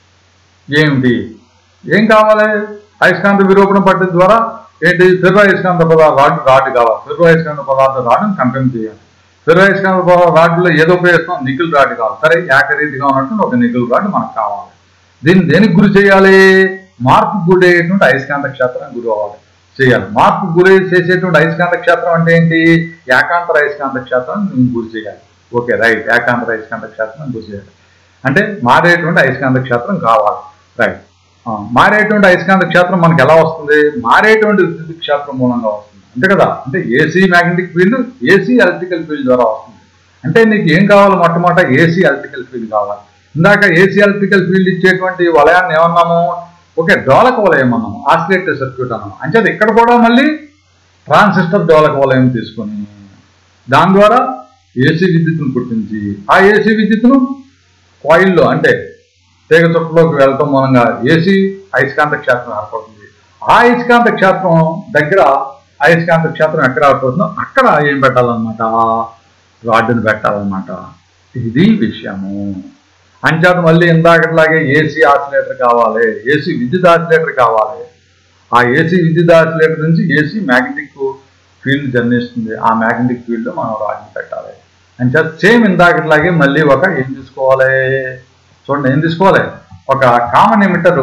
ఏమిటి ఏం కావాలి అయస్కాంత విరూపణ పద్ధతి ద్వారా ఏంటి ఫెర్రో అయస్కాంత పదార్థ రాడ్ రాడ్ కావాలి ఫెర్రో అయస్కాంత పదార్థ రాడ్ని కంపెనీ చేయాలి ఫెర్రో అయస్కాంత పదార్థ రాడ్లో ఏదో ఉపయోగిస్తాం నికిల్ రాడ్ కావాలి సరే ఏకరీతిగా ఉన్నట్టు ఒక నికిల్ రాడ్ మనకు కావాలి దీన్ని దేనికి గురి చేయాలి మార్పు గురయ్యేటువంటి అయస్కాంత క్షేత్రం గురి అవ్వాలి చేయాలి మార్పు గురి చేసేటువంటి అయస్కాంత క్షేత్రం అంటే ఏంటి ఏకాంతర అయస్కాంత క్షేత్రం నువ్వు గురి చేయాలి ఓకే రైట్ ఏకాంతర అయస్కాంత క్షేత్రం గురి చేయాలి అంటే మారేటువంటి అయస్కాంత క్షేత్రం కావాలి రైట్ ఆ, మారేటువంటి అయస్కాంత క్షేత్రం మనకి ఎలా వస్తుంది మారేటువంటి విద్యుత్ క్షేత్రం మూలంగా వస్తుంది అంతే కదా అంటే AC magnetic field AC electrical field ద్వారా వస్తుంది అంటే నీకు ఏం కావాలి మొట్టమొదట ఏసీ ఎలక్ట్రికల్ ఫీల్డ్ కావాలి ఇందాక ఏసీ ఎలక్ట్రికల్ ఫీల్డ్ ఇచ్చేటువంటి వలయాన్ని ఏమన్నాము ఓకే డోలక వలయం అన్నాము ఆసిలేటర్ సర్క్యూట్ అన్నాము అంచేది ఇక్కడ కూడా మళ్ళీ ట్రాన్సిస్టర్ డోలక వలయం తీసుకొని దాని ద్వారా ఏసీ విద్యుత్తును పుట్టించి ఆ ఏసీ విద్యుత్తును కాయిల్లో అంటే తీగ చుట్టలోకి వెళ్ళటం మూలంగా ఏసీ అయస్కాంత క్షేత్రం ఏర్పడుతుంది ఆ అయస్కాంత క్షేత్రం దగ్గర అయస్కాంత క్షేత్రం ఎక్కడ ఏర్పడుతుందో అక్కడ ఏం పెట్టాలన్నమాట రాడ్డుని పెట్టాలన్నమాట ఇది విషయము అంచేత మళ్ళీ ఇందాకట్లాగే ఏసీ ఆసిలేటర్ కావాలి ఏసీ విద్యుత్ ఆసిలేటర్ కావాలి ఆ ఏసీ విద్యుత్ ఆసిలేటర్ నుంచి ఏసీ మ్యాగ్నెటిక్ ఫీల్డ్ జర్నిస్తుంది ఆ మ్యాగ్నెటిక్ ఫీల్డ్ మనం రాడ్ని పెట్టాలి అంచేత సేమ్ ఇందాకట్లాగే మళ్ళీ ఒక ఏం తీసుకోవాలి చూడండి ఏం తీసుకోవాలి ఒక కామన్ ఎమిటర్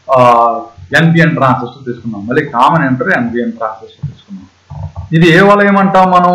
ఎన్పిఎన్ ట్రాన్సిస్టర్ తీసుకున్నాం మళ్ళీ కామన్ ఎమిటర్ ఎన్పిఎన్ ట్రాన్సిస్టర్ తీసుకున్నాం ఇది ఏ వలయం అంటాం మనం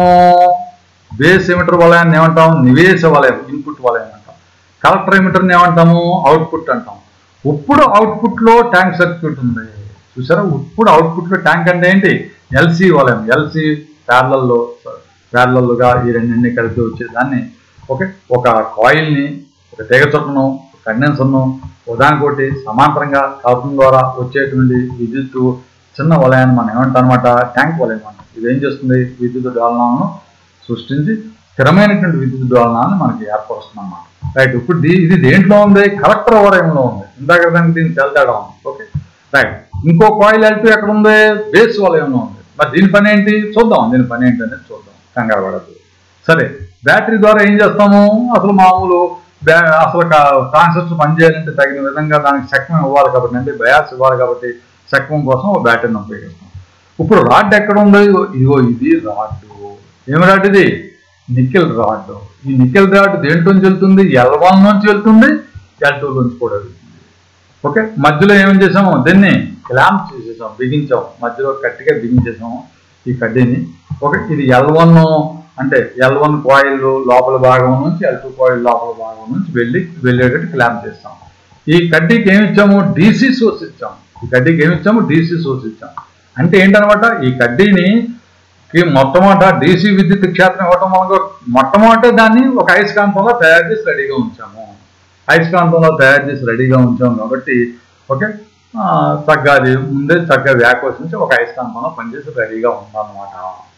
బేస్ ఎమిటర్ వలయాన్ని ఏమంటాం నివేశ వలయం ఇన్పుట్ వలయం అంటాం కలెక్టర్ ఎమిటర్ని ఏమంటాము అవుట్పుట్ అంటాం ఇప్పుడు అవుట్పుట్ లో ట్యాంక్ సర్క్యూట్ ఉంది చూసారా ఇప్పుడు అవుట్పుట్ లో ట్యాంక్ అంటే ఏంటి ఎల్సి వలయం ఎల్సి ప్యారలల్లో ప్యారలల్గా ఈ రెండింటిని కలిపి వచ్చేదాన్ని ఓకే ఒక కాయిల్ ని ఒక తీగ చుట్టను ఒక కండెన్సర్ను ఉదాహరణకోటి సమాంతరంగా కాపం ద్వారా వచ్చేటువంటి విద్యుత్ చిన్న వలయాన్ని మనం ఏమంటాం అనమాట ట్యాంక్ వలయం అంటాం ఇది ఏం చేస్తుంది విద్యుత్ డోలనాలను సృష్టించి స్థిరమైనటువంటి విద్యుత్ డోలనాన్ని మనకి ఏర్పరుస్తుంది అన్నమాట రైట్ ఇప్పుడు దీ- ఇది దేంట్లో ఉంది కలెక్టర్ వలయంలో ఉంది ఇందాక దానికి దీనికి తేడా ఉంది ఓకే రైట్ ఇంకో కాయిల్ ఎల్పి ఎక్కడ ఉంది బేస్ వలయంలో ఉంది మరి దీని పని ఏంటి చూద్దాం దీని పని ఏంటి అనేది చూద్దాం కంగారు పడద్దు సరే బ్యాటరీ ద్వారా ఏం చేస్తాము అసలు మామూలు బ్యా- అసలు ట్రాన్సిస్టర్ పనిచేయాలంటే తగిన విధంగా దానికి శక్వం ఇవ్వాలి కాబట్టి అంటే బయాస్ ఇవ్వాలి కాబట్టి శక్వం కోసం ఒక బ్యాటరీని ఉపయోగిస్తాం ఇప్పుడు రాడ్ ఎక్కడ ఉందో ఇదిగో- ఇదిగో ఇది రాడ్ ఏమి రాడ్ ఇది నికెల్ రాడ్ ఈ నికెల్ రాడ్ దేంట్లో నుంచి వెళ్తుంది ఎల్ వన్ నుంచి వెళ్తుంది ఎల్ టూ నుంచి కూడా వెళ్తుంది ఓకే మధ్యలో ఏం చేసాము దీన్ని క్లాంప్ చేసేసాం బిగించాం మధ్యలో గట్టిగా బిగించేసాము ఈ కడ్డీని ఓకే ఇది ఎల్ వన్ అంటే ఎల్ వన్ కాయిల్ లోపల భాగం నుంచి ఎల్ టూ కాయిల్ లోపల భాగం నుంచి వెళ్ళి వెళ్ళేటట్టు క్లాంప్ చేస్తాం ఈ కడ్డీకి ఏమి ఇచ్చాము డీసీ సోర్స్ ఇచ్చాం ఈ కడ్డీకి ఏమి ఇచ్చాము డీసీ సోర్స్ ఇచ్చాం అంటే ఏంటనమాట ఈ కడ్డీని కి మొట్టమొదట డీసీ విద్యుత్ క్షేత్రం ఇవ్వటం వల్ల మొట్టమొదట దాన్ని ఒక అయస్కాంతంలో తయారు చేసి రెడీగా ఉంచాము అయస్కాంతంలో తయారు చేసి రెడీగా ఉంచాము కాబట్టి ఓకే ఆ, చక్కగా అది ముందే చక్కగా వ్యాకోసించి ఒక అయస్కాంతంలో పనిచేసి రెడీగా ఉందన్నమాట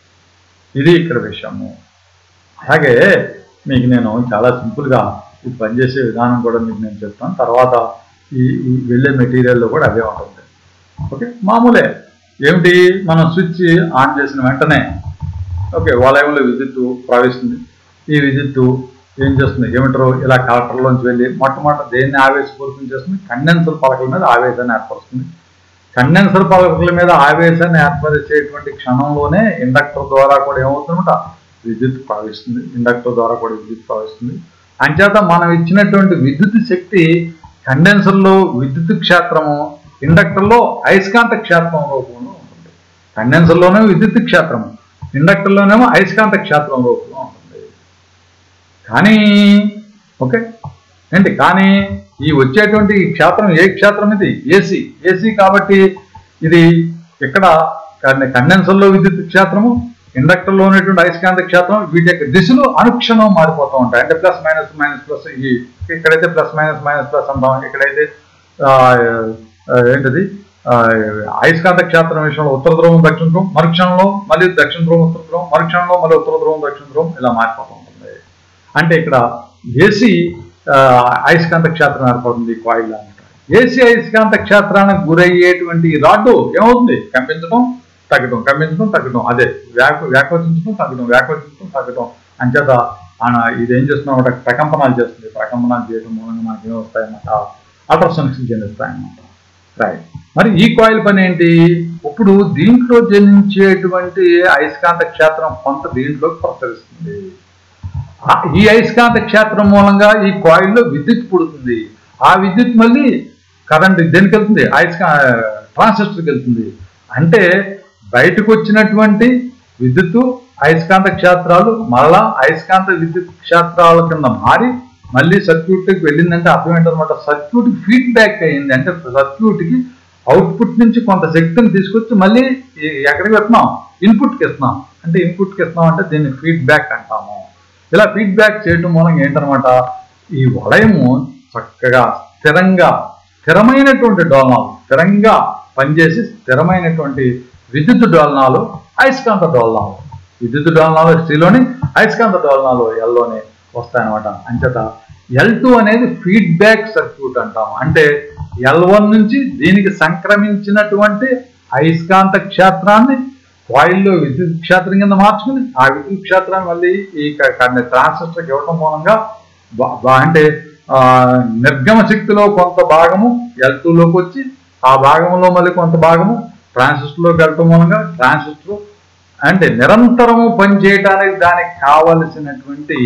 ఇది ఇక్కడ విషయము అలాగే మీకు నేను చాలా సింపుల్గా ఈ పనిచేసే విధానం కూడా మీకు నేను చెప్తాను తర్వాత ఈ ఈ వెళ్ళే మెటీరియల్లో కూడా అదే ఉంటుంది ఓకే మామూలే ఏమిటి మనం స్విచ్ ఆన్ చేసిన వెంటనే ఓకే వలయంలో విద్యుత్తు ప్రవహిస్తుంది ఈ విద్యుత్తు ఏం చేస్తుంది ఏమిటరు ఇలా కలెక్టర్లోంచి వెళ్ళి మొట్టమొదటి దేన్ని ఆవేశపూరితం చేస్తుంది కండెన్సర్ పలకల మీద ఆవేశాన్ని ఏర్పరుస్తుంది కండెన్సర్ పలకల మీద ఆవేశాన్ని ఏర్పరిచేటువంటి క్షణంలోనే ఇండక్టర్ ద్వారా కూడా ఏమవుతుందన్నమాట విద్యుత్ ప్రవహిస్తుంది ఇండక్టర్ ద్వారా కూడా విద్యుత్ ప్రవహిస్తుంది అంచేత మనం ఇచ్చినటువంటి విద్యుత్ శక్తి కండెన్సర్లో విద్యుత్ క్షేత్రము ఇండక్టర్లో అయస్కాంత క్షేత్రం రూపంలో ఉంటుంది కండెన్సర్లోనే విద్యుత్ క్షేత్రము ఇండక్టర్లోనేమో అయస్కాంత క్షేత్రం రూపంలో ఉంటుంది కానీ ఓకే ఏంటి కానీ ఈ వచ్చేటువంటి ఈ క్షేత్రం ఏ క్షేత్రం ఇది ఏసీ ఏసీ కాబట్టి ఇది ఇక్కడ కండెన్సర్లో విద్యుత్ క్షేత్రము ఇండక్టర్లో ఉన్నటువంటి అయస్కాంత క్షేత్రం వీటి యొక్క దిశలు అనుక్షణం మారిపోతూ ఉంటాయి అంటే ప్లస్ మైనస్ మైనస్ ప్లస్ ఈ ఇక్కడైతే ప్లస్ మైనస్ మైనస్ ప్లస్ అంటాం ఇక్కడైతే ఆ, ఆ, ఏంటిది ఆ, అయస్కాంత క్షేత్రం విషయంలో ఉత్తర ధ్రువం దక్షిణ ధ్రువం మరుక్షణంలో మళ్ళీ దక్షిణ ధ్రువం ఉత్తర ధ్రువం మరుక్షణంలో మళ్ళీ ఉత్తర ధ్రువం దక్షిణ ధ్రువం ఇలా మారిపోతూ ఉంటుంది అంటే ఇక్కడ ఏసీ ఆ, అయస్కాంత క్షేత్రం ఏర్పడుతుంది కాయిల్ అనమాట ఏసీ అయస్కాంత క్షేత్రానికి గురయ్యేటువంటి ఈ రాడ్డు ఏమవుతుంది కంపించడం తగ్గడం కంపించడం తగ్గడం అదే వ్యాక వ్యాకోచించడం తగ్గడం వ్యాకోచించడం తగ్గడం అంచేత ఆయన ఇది ఏం చేస్తున్నమాట ప్రకంపనాలు చేస్తుంది ప్రకంపనాలు చేయడం మూలంగా మనకి ఏం వస్తాయన్నమాట అల్ట్రాసోనిక్స్ జనిస్తాయన్నమాట రైట్ మరి ఈ కాయిల్ పని ఏంటి ఇప్పుడు దీంట్లో జనించేటువంటి అయస్కాంత క్షేత్రం కొంత దీంట్లోకి ప్రసరిస్తుంది ఆ- ఈ అయస్కాంత క్షేత్రం మూలంగా ఈ కాయిల్లో విద్యుత్ పుడుతుంది ఆ విద్యుత్ మళ్ళీ కరెంట్ దేనికి వెళ్తుంది అయస్కా ట్రాన్సిస్టర్కి వెళ్తుంది అంటే బయటకు వచ్చినటువంటి విద్యుత్తు అయస్కాంత క్షేత్రాలు మరలా అయస్కాంత విద్యుత్ క్షేత్రాల కింద మారి మళ్ళీ సర్క్యూట్కి వెళ్ళిందంటే అర్థం ఏంటనమాట సర్క్యూట్ ఫీడ్బ్యాక్ అయింది అంటే సర్క్యూట్కి అవుట్పుట్ నుంచి కొంత శక్తిని తీసుకొచ్చి మళ్ళీ ఈ- ఎక్కడికి వెళ్తున్నాం ఇన్పుట్కి ఇస్తున్నాం అంటే ఇన్పుట్కి ఇస్తున్నాం అంటే దీన్ని ఫీడ్బ్యాక్ అంటాము ఇలా ఫీడ్బ్యాక్ చేయడం మూలంగా ఏంటనమాట ఈ వలయము చక్కగా స్థిరంగా స్థిరమైనటువంటి డోలనాలు స్థిరంగా పనిచేసి స్థిరమైనటువంటి విద్యుత్ డోలనాలు అయస్కాంత డోలనాలు విద్యుత్ డోలనాలు స్త్రీలోని అయస్కాంత డోలనాలు ఎల్లోనే వస్తాయన్నమాట అంచేత ఎల్ టూ అనేది ఫీడ్బ్యాక్ సర్క్యూట్ అంటాం అంటే ఎల్ వన్ నుంచి దీనికి సంక్రమించినటువంటి అయస్కాంత క్షేత్రాన్ని కాయిల్లో విద్యుత్ క్షేత్రం కింద మార్చుకుని ఆ విద్యుత్ క్షేత్రాన్ని మళ్ళీ ఈ ట్రాన్సిస్టర్కి ఇవ్వడం మూలంగా బా- బా- అంటే ఆ, నిర్గమ శక్తిలో కొంత భాగము ఎల్ లోకి వచ్చి ఆ భాగంలో మళ్ళీ కొంత భాగము ట్రాన్సిస్టర్లోకి వెళ్ళటం మూలంగా ట్రాన్సిస్టర్ అంటే నిరంతరము పనిచేయటానికి దానికి కావలసినటువంటి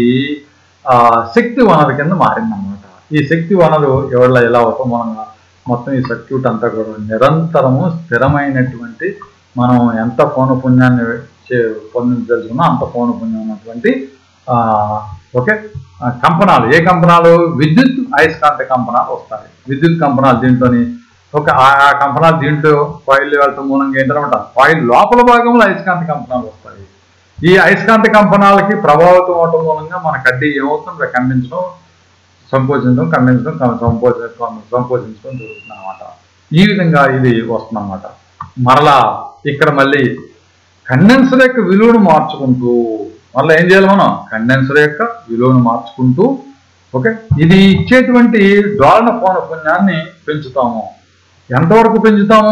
ఆ, శక్తి వనరు కింద మారిందన్నమాట ఈ శక్తి వనరు ఎవరిలో ఎలా అవటం మూలంగా మొత్తం ఈ సర్క్యూట్ అంతా కూడా నిరంతరము స్థిరమైనటువంటి మనం ఎంత పౌనపుణ్యాన్ని చే- పొందించదలుచుకున్నా అంత పౌనపుణ్యం ఉన్నటువంటి ఆ, ఓకే ఆ, కంపనాలు ఏ కంపనాలు విద్యుత్ అయస్కాంత కంపనాలు వస్తాయి విద్యుత్ కంపనాలు దీంట్లోని ఒక ఆ ఆ కంపనాలు దీంట్లో కాయిల్ వెళ్ళటం మూలంగా ఏంటనమాట కాయిల్ లోపల భాగంలో అయస్కాంత కంపనాలు వస్తాయి ఈ అయస్కాంత కంపనాలకి ప్రభావితం అవటం మూలంగా మన కడ్డీ ఏమవుతుంది ఖండించడం సంకోచించడం ఖండించడం కం- సంకోచించడం సంకోచించడం జరుగుతుంది అనమాట ఈ విధంగా ఇది వస్తుంది అనమాట మరలా ఇక్కడ మళ్ళీ కండెన్సర్ యొక్క విలువను మార్చుకుంటూ మళ్ళీ ఏం చేయాలి మనం కండెన్సర్ యొక్క విలువను మార్చుకుంటూ ఓకే ఇది ఇచ్చేటువంటి డోలన పౌనపుణ్యాన్ని పెంచుతాము ఎంతవరకు పెంచుతాము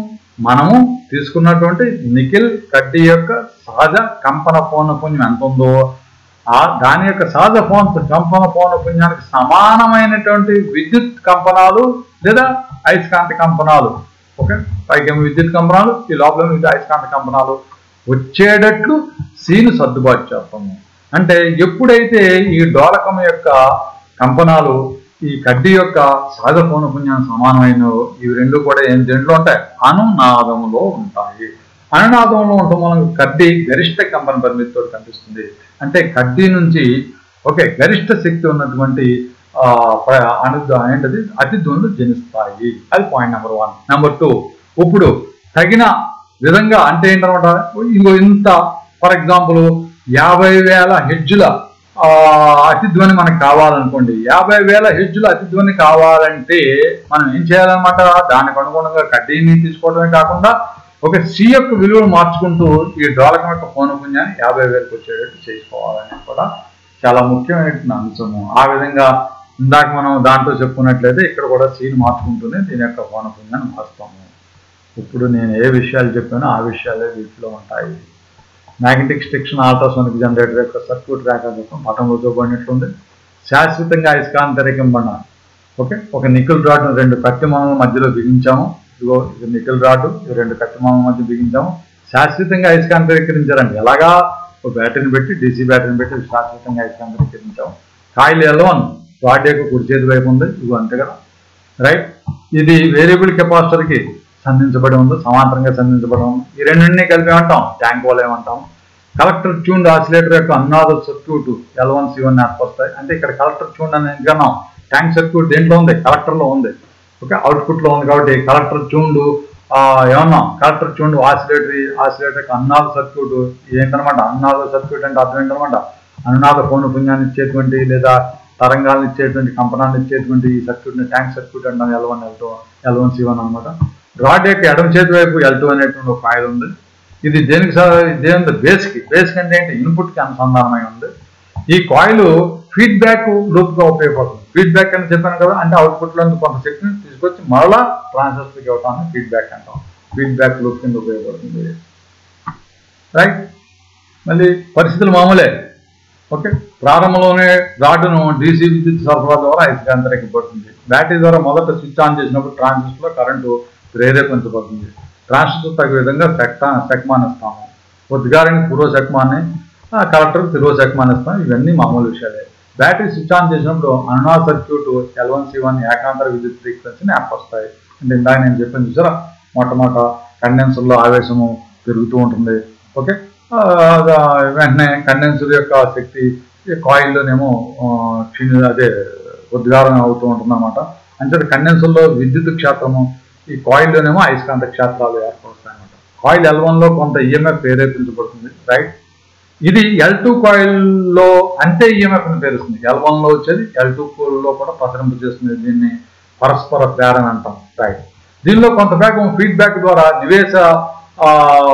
మనము తీసుకున్నటువంటి నిఖిల్ కడ్డీ యొక్క సహజ కంపన పౌనపుణ్యం ఎంత ఉందో ఆ దాని యొక్క సహజ పౌన కంపన పౌనపుణ్యానికి సమానమైనటువంటి విద్యుత్ కంపనాలు లేదా అయస్కాంత కంపనాలు ఓకే పైకేమో విద్యుత్ కంపనాలు ఈ లోపల విద్యుత్ అయస్కాంత కంపనాలు వచ్చేటట్లు సీను సర్దుబాటు చేస్తాము అంటే ఎప్పుడైతే ఈ డోలకం యొక్క కంపనాలు ఈ కడ్డీ యొక్క సహజ పౌనపుణ్యానికి సమానమైన ఇవి రెండు కూడా ఏం దేంట్లో ఉంటాయి అనునాదములో ఉంటాయి అనునాదంలో ఉండటం వలన కడ్డీ గరిష్ట కంపన పరిమితితో కనిపిస్తుంది అంటే కడ్డీ నుంచి ఓకే గరిష్ట శక్తి ఉన్నటువంటి ఆ, ప్ర- అను ఏంటది అతి ధ్వనులు జనిస్తాయి అది point number one number two ఇప్పుడు తగిన విధంగా అంటే ఏంటనమాట ఇదిగో ఇంత ఫర్ ఎగ్జాంపుల్ యాభై వేల హెడ్జుల ఆ, అతిధ్వని మనకు కావాలనుకోండి యాభై వేల హెడ్జుల అతిధ్వని కావాలంటే మనం ఏం చేయాలన్నమాట దానికి అనుగుణంగా కడ్డీని తీసుకోవడమే కాకుండా ఒక సి యొక్క విలువను మార్చుకుంటూ ఈ డోలకం యొక్క పౌనపుణ్యాన్ని యాభై వేలకు వచ్చేటట్టు చేసుకోవాలని కూడా చాలా ముఖ్యమైనటువంటి అంశము ఆ విధంగా ఇందాక మనం దాంట్లో చెప్పుకున్నట్లయితే ఇక్కడ కూడా సీన్ మార్చుకుంటూనే దీని యొక్క పౌనపుణ్యాన్ని మారుస్తాము ఇప్పుడు నేను ఏ విషయాలు చెప్పానో ఆ విషయాలే వీటిలో ఉంటాయి మ్యాగ్నెటిక్ స్టిక్షన్ అల్ట్రాసోనిక్ జనరేటర్ యొక్క సర్క్యూట్ రేఖాచిత్రం పటంలో చూపబడినట్లుంది శాశ్వతంగా అయస్కాంతరికంబడిన ఓకే ఒక నికిల్ రాడ్ను రెండు కత్తి మామల మధ్యలో బిగించాము ఇదిగో ఇది నికిల్ రాడ్ ఇది రెండు కత్తి మామల మధ్య బిగించాము శాశ్వతంగా అయస్కాంతరీకరించారండి ఎలాగా ఒక బ్యాటరీని పెట్టి డీసీ బ్యాటరీని పెట్టి శాశ్వతంగా అయస్కాంతరీకరించాము కాయిల్ ఎలవన్ రాడ్ యొక్క కుడి చేతి వైపు ఉంది ఇదిగో అంతే కదా రైట్ ఇది వేరియబుల్ కెపాసిటర్కి సంధించబడి ఉంది సమాంతరంగా సంధించబడి ఉంది ఈ రెండింటినీ కలిపి ఏమంటాం ట్యాంక్ వల్ల ఏమంటాం కలెక్టర్ ట్యూన్డ్ ఆసిలేటర్ యొక్క అన్నాద circuit L one C one ఏర్పరుస్తాయి అంటే ఇక్కడ కలెక్టర్ ట్యూన్ అని ఎందుకన్నాం ట్యాంక్ సర్క్యూట్ దేంట్లో ఉంది కలెక్టర్ లో ఉంది ఓకే అవుట్పుట్ లో ఉంది కాబట్టి కలెక్టర్ ట్యూన్డ్ ఏమన్నా కలెక్టర్ ట్యూన్డ్ ఆసిలేటరీ ఆసిలేటర్ యొక్క అన్నాద సర్క్యూట్ ఏంటనమాట అన్నాద సర్క్యూట్ అంటే అర్థం ఏంటనమాట అనునాద పౌనపుణ్యాన్ని ఇచ్చేటువంటి లేదా తరంగాలను ఇచ్చేటువంటి కంపనాలను ఇచ్చేటువంటి ఈ సర్క్యూట్ ని ట్యాంక్ సర్క్యూట్ అంటాం L one L two L one C one అనమాట రాడ్ యొక్క ఎడమ చేతి వైపు ఎల్ టూ అనేటువంటి ఒక కాయిల్ ఉంది ఇది దేనికి స- దేని బేస్ కి బేస్ కి అంటే ఏంటి ఇన్పుట్ కి అనుసంధానమై ఉంది ఈ కాయిల్ ఫీడ్బ్యాక్ లూప్ గా ఉపయోగపడుతుంది ఫీడ్బ్యాక్ అని చెప్పాను కదా అంటే అవుట్పుట్ లో కొంత శక్తిని తీసుకొచ్చి మరలా ట్రాన్సిస్టర్ కి ఇవ్వటాన్ని ఫీడ్బ్యాక్ అంటాం ఫీడ్బ్యాక్ లూప్ కింద ఉపయోగపడుతుంది రైట్ మళ్ళీ పరిస్థితులు మామూలే ఓకే ప్రారంభంలోనే రాడ్డును డీసీ విద్యుత్ సరఫరా ద్వారా అయస్కాంతరేఖపడుతుంది బ్యాటరీ ద్వారా మొదట స్విచ్ ఆన్ చేసినప్పుడు ట్రాన్సిస్టర్ లో కరెంటు ప్రేరేపించబడుతుంది ట్రాన్సిస్టర్ తగ్గ విధంగా సెక్టా సెక్మానిస్తాము ఉద్గారానికి పూర్వ సెక్మాన్ని కలెక్టర్ తిరువ సెక్మానిస్తాం ఇవన్నీ మామూలు విషయాలే బ్యాటరీ స్విచ్ ఆన్ చేసినప్పుడు అనునా circuit L one C one ఏకాంతర విద్యుత్ ఫ్రీక్వెన్సీని ఏర్పరుస్తాయి అంటే ఇందాక నేను చెప్పాను చూసారా మొట్టమొదట కండెన్సర్లో ఆవేశము పెరుగుతూ ఉంటుంది ఓకే ఆ, ఆ, వెంటనే కండెన్సర్ యొక్క శక్తి ఈ కాయిల్లోనేమో ఆ, క్షీణ అదే ఉద్గారం అవుతూ ఉంటుంది అనమాట అంటే కండెన్సర్లో విద్యుత్ క్షేత్రము ఈ కాయిల్లోనేమో అయస్కాంత క్షేత్రాలు ఏర్పరుస్తాయి అనమాట కాయిల్ ఎల్ లో కొంత ఈఎంఎఫ్ ప్రేరేపించబడుతుంది రైట్ ఇది ఎల్ టూ కాయిల్లో అంతే ఈఎంఎఫ్ అని పేరుస్తుంది ఎల్ లో వచ్చేది ఎల్ టూ లో కూడా ప్రసరింప చేస్తుంది దీన్ని పరస్పర ప్రేరణ అంటాం రైట్ దీనిలో కొంత భాగం ఫీడ్బ్యాక్ ద్వారా నివేశ ఆ,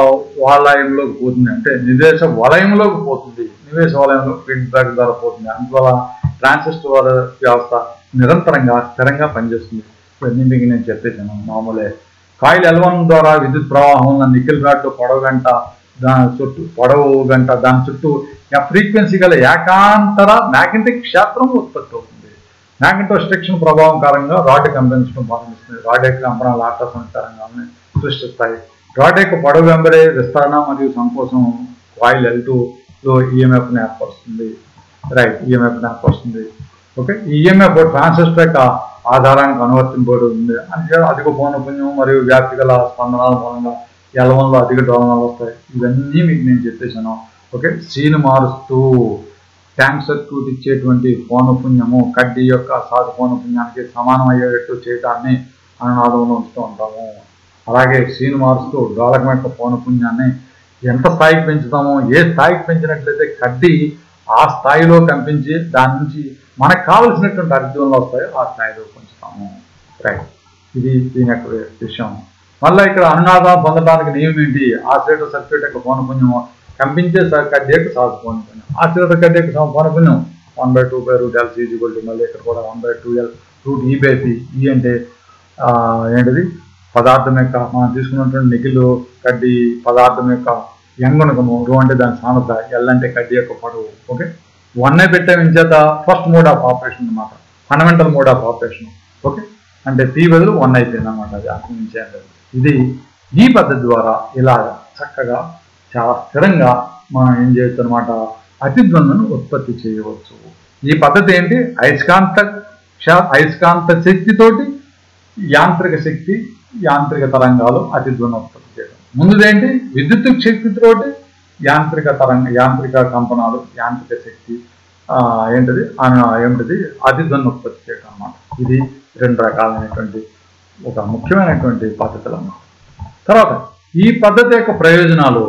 వలయంలోకి పోతుంది అంటే నివేశ వలయంలోకి పోతుంది నివేశ వలయంలో ఫీడ్బ్యాక్ ద్వారా పోతుంది అందువల్ల ట్రాన్సిస్టర్ వ్యవస్థ నిరంతరంగా స్థిరంగా పనిచేస్తుంది ఇవన్నీ మీకు నేను చెప్పేసాను మామూలే కాయిల్ ఎల్వన్ ద్వారా విద్యుత్ ప్రవాహం ఉన్న నిఖిల్ రాడ్లు పొడవు గంట దాని చుట్టూ పొడవు గంట దాని చుట్టూ ఫ్రీక్వెన్సీ గల ఏకాంతర మ్యాగ్నెటిక్ క్షేత్రం ఉత్పత్తి అవుతుంది మ్యాగ్నెటో స్ట్రిక్షన్ ప్రభావం కారణంగా రాడ్ కంపెన్సడం ప్రారంభిస్తుంది రాడ్ యొక్క కంపనాలు ఆకర్షణ తరంగాన్ని సృష్టిస్తాయి రాడ్ యొక్క పొడవు వెంబడే విస్తరణ మరియు సంకోచం కాయిల్ ఎల్ లో ఈఎంఎఫ్ ని ఏర్పరుస్తుంది రైట్ ఈఎంఎఫ్ ని ఏర్పరుస్తుంది ఓకే ఈఎంఎఫ్ ట్రాన్సిస్టర్ యొక్క ఆధారానికి అనువర్తింపబడుతుంది అంటే అధిక పౌనపుణ్యం మరియు వ్యాప్తి గల స్పందనాల మూలంగా ఎలవంలో అధిక డోలనాలు వస్తాయి ఇవన్నీ మీకు నేను చెప్పేశాను ఓకే సీన్ మారుస్తూ ట్యాంక్ సర్క్యూట్ ఇచ్చేటువంటి పౌనపుణ్యము కడ్డీ యొక్క సాధు పౌనపుణ్యానికి సమానం అయ్యేటట్టు చేయటాన్ని అనునాదంలో ఉంచుతూ ఉంటాము అలాగే సీన్ మారుస్తూ డోలకం యొక్క పౌనపుణ్యాన్ని ఎంత స్థాయికి పెంచుతామో ఏ స్థాయికి పెంచినట్లయితే కడ్డీ ఆ స్థాయిలో కనిపించి దాని నుంచి మనకు కావలసినటువంటి అర్థంలో వస్తాయో ఆ స్థాయిలో పెంచుతాము రైట్ ఇది దీని యొక్క విషయం మళ్ళీ ఇక్కడ అనునాదం పొందడానికి నియమం ఏంటి ఆసిలేటర్ సర్క్యూట్ యొక్క పౌనపుణ్యం కంపించే కడ్డీ యొక్క సాధు పౌనపుణ్యం ఆసిలేటర్ కడ్డీ యొక్క పౌనపుణ్యం one by two by root L సీజీబుల్ మళ్ళీ ఇక్కడ కూడా one by two L root E by P E అంటే ఆ, ఏంటిది పదార్థం యొక్క మనం తీసుకున్నటువంటి నిఖిలు కడ్డీ పదార్థం యొక్క యంగుణకము రో అంటే దాని సాంద్రత ఎల్ అంటే కడ్డీ యొక్క పొడవు ఓకే వన్ పెట్టే చేత ఫస్ట్ మోడ్ ఆఫ్ ఆపరేషన్ అనమాట fundamental mode of operation okay అంటే పీ బదులు వన్ అయిపోయింది అనమాట అది అర్థం నుంచి ఏం లేదు. ఇది ఈ పద్ధతి ద్వారా ఇలా చక్కగా చాలా స్థిరంగా మనం ఏం చేయొచ్చు అనమాట అతిద్వంద్వను ఉత్పత్తి చేయవచ్చు ఈ పద్ధతి ఏంటి అయస్కాంత క్ష- అయస్కాంత శక్తితోటి యాంత్రిక శక్తి యాంత్రిక తరంగాలు అతిధ్వని ఉత్పత్తి చేయడం ముందుదేంటి విద్యుత్ శక్తితోటి యాంత్రిక తరంగ యాంత్రిక కంపనాలు యాంత్రిక శక్తి ఆ, ఏంటిది ఆ, ఏమిటిది అతిధ్వని ఉత్పత్తి చేయడం అన్నమాట ఇది రెండు రకాలైనటువంటి ఒక ముఖ్యమైనటువంటి పద్ధతులు అన్నమాట తర్వాత ఈ పద్ధతి యొక్క ప్రయోజనాలు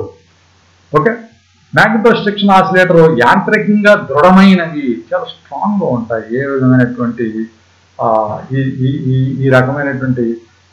ఓకే మ్యాగ్నెటో స్ట్రిక్షన్ ఆసిలేటర్ యాంత్రికంగా దృఢమైనవి చాలా స్ట్రాంగ్గా ఉంటాయి ఏ విధమైనటువంటి ఆ, ఈ ఈ ఈ- ఈ రకమైనటువంటి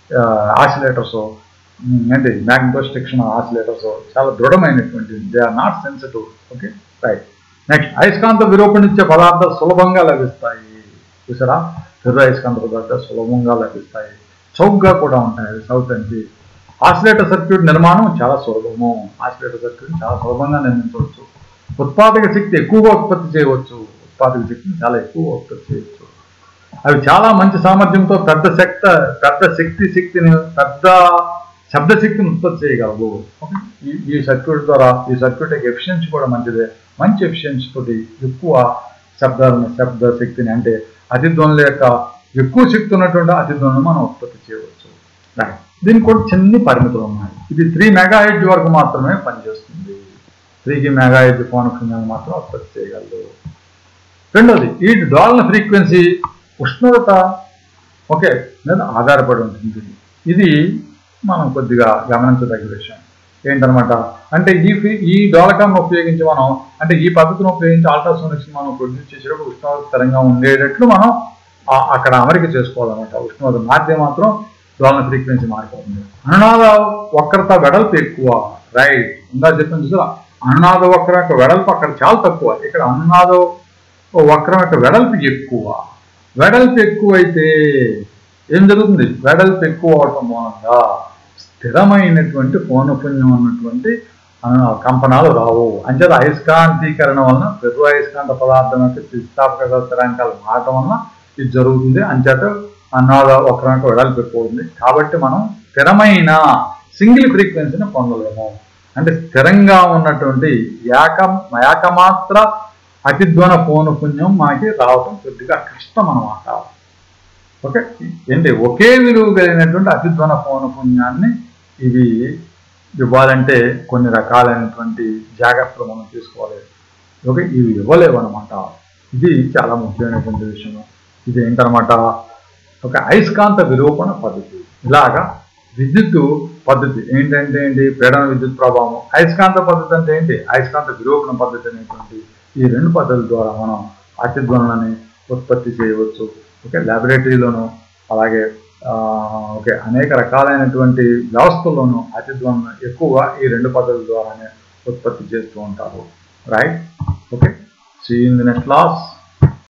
ఆసిలేటర్స్ ఏంటి మ్యాగ్నెటో స్ట్రిక్షన్ ఆసిలేటర్స్ చాలా దృఢమైనటువంటి they are not sensitive okay right next అయస్కాంత విరూపణించే పదార్థాలు సులభంగా లభిస్తాయి చూసారా ఫెర్రో అయస్కాంత పదార్థాలు సులభంగా లభిస్తాయి చౌకగా కూడా ఉంటాయి అవి సౌత్ అంటే ఆసిలేటర్ సర్క్యూట్ నిర్మాణం చాలా సులభము ఆసిలేటర్ సర్క్యూట్ చాలా సులభంగా నిర్మించవచ్చు ఉత్పాదక శక్తి ఎక్కువగా ఉత్పత్తి చేయవచ్చు ఉత్పాదక శక్తిని చాలా ఎక్కువగా ఉత్పత్తి చేయవచ్చు అవి చాలా మంచి సామర్థ్యంతో పెద్ద శక్త పెద్ద శక్తి శక్తిని పెద్ద శబ్ద శక్తిని ఉత్పత్తి చేయగలవు ఓకే? ఈ ఈ సర్క్యూట్ ద్వారా ఈ సర్క్యూట్ యొక్క ఎఫిషియన్సీ కూడా మంచిదే మంచి ఎఫిషియన్సీ తోటి ఎక్కువ శబ్దాలను శబ్ద శక్తిని అంటే అతిధ్వనుల యొక్క ఎక్కువ శక్తి ఉన్నటువంటి అతిధ్వనులను మనం ఉత్పత్తి చేయవచ్చు రైట్ దీనికి కూడా చిన్ని పరిమితులు ఉన్నాయి ఇది త్రీ మెగా హెడ్జ్ వరకు మాత్రమే పనిచేస్తుంది త్రీకి మెగా హెడ్జ్ పౌనఃపున్యాలు మాత్రం ఉత్పత్తి చేయగలదు రెండోది ఈ డోలన ఫ్రీక్వెన్సీ ఉష్ణోగ్రత ఓకే మీద ఆధారపడి ఉంటుంది ఇది మనం కొద్దిగా గమనించదగ్గ విషయం ఏంటనమాట అంటే ఈ ఫ్రీ- ఈ డోలకాన్ని ఉపయోగించి మనం అంటే ఈ పద్ధతిని ఉపయోగించి అల్ట్రాసోనిక్స్ మనం ప్రొడ్యూస్ చేసేటప్పుడు ఉష్ణోగ్రత స్థిరంగా ఉండేటట్లు మనం ఆ- అక్కడ అమరిక చేసుకోవాలన్నమాట ఉష్ణోగ్రత మారితే మాత్రం డోలన ఫ్రీక్వెన్సీ మారిపోతుంది అనునాద వక్రత వెడల్పు ఎక్కువ రైట్ ఇందా చెప్పిన చూసారా అనునాద వక్రం యొక్క వెడల్పు అక్కడ చాలా తక్కువ ఇక్కడ అనునాద వక్రం యొక్క వెడల్పు ఎక్కువ వెడల్పు ఎక్కువైతే ఏం జరుగుతుంది వెడల్పు ఎక్కువ అవటం మూలంగా స్థిరమైనటువంటి పౌనపుణ్యం ఉన్నటువంటి ఆ, కంపనాలు రావు అంచేత అయస్కాంతీకరణ వలన ఫెర్రో అయస్కాంత పదార్థం యొక్క స్థితిస్థాపక స్థిరాంకాలు మారటం వలన ఇది జరుగుతుంది అంచేత అన్నాద వక్రం యొక్క వెడల్పు ఎక్కువ ఉంది కాబట్టి మనం స్థిరమైన సింగిల్ ఫ్రీక్వెన్సీని పొందలేము అంటే స్థిరంగా ఉన్నటువంటి ఏక ఏకమాత్ర అతిధ్వన పౌనపుణ్యం మనకి రావటం కొద్దిగా కష్టం అన్నమాట ఓకే ఏంటి ఒకే విలువ కలిగినటువంటి అతిధ్వన పౌనపుణ్యాన్ని ఇవి ఇవ్వాలంటే కొన్ని రకాలైనటువంటి జాగ్రత్తలు మనం తీసుకోవాలి ఓకే ఇవి ఇవ్వలేవు అనమాట ఇది చాలా ముఖ్యమైనటువంటి విషయం ఇది ఏంటనమాట ఒక అయస్కాంత విరూపణ పద్ధతి ఇలాగా విద్యుత్ పద్ధతి ఏంటంటే ఏంటి పీడన విద్యుత్ ప్రభావం అయస్కాంత పద్ధతి అంటే ఏంటి అయస్కాంత విరూపణ పద్ధతి అనేటువంటి ఈ రెండు పద్ధతుల ద్వారా మనం అతిధ్వనులని ఉత్పత్తి చేయవచ్చు ఓకే ల్యాబొరేటరీలోను అలాగే ఆ, ఓకే అనేక రకాలైనటువంటి వ్యవస్థల్లోనూ అతిధ్వనులను ఎక్కువగా ఈ రెండు పద్ధతుల ద్వారానే ఉత్పత్తి చేస్తూ ఉంటారు right okay see in the next class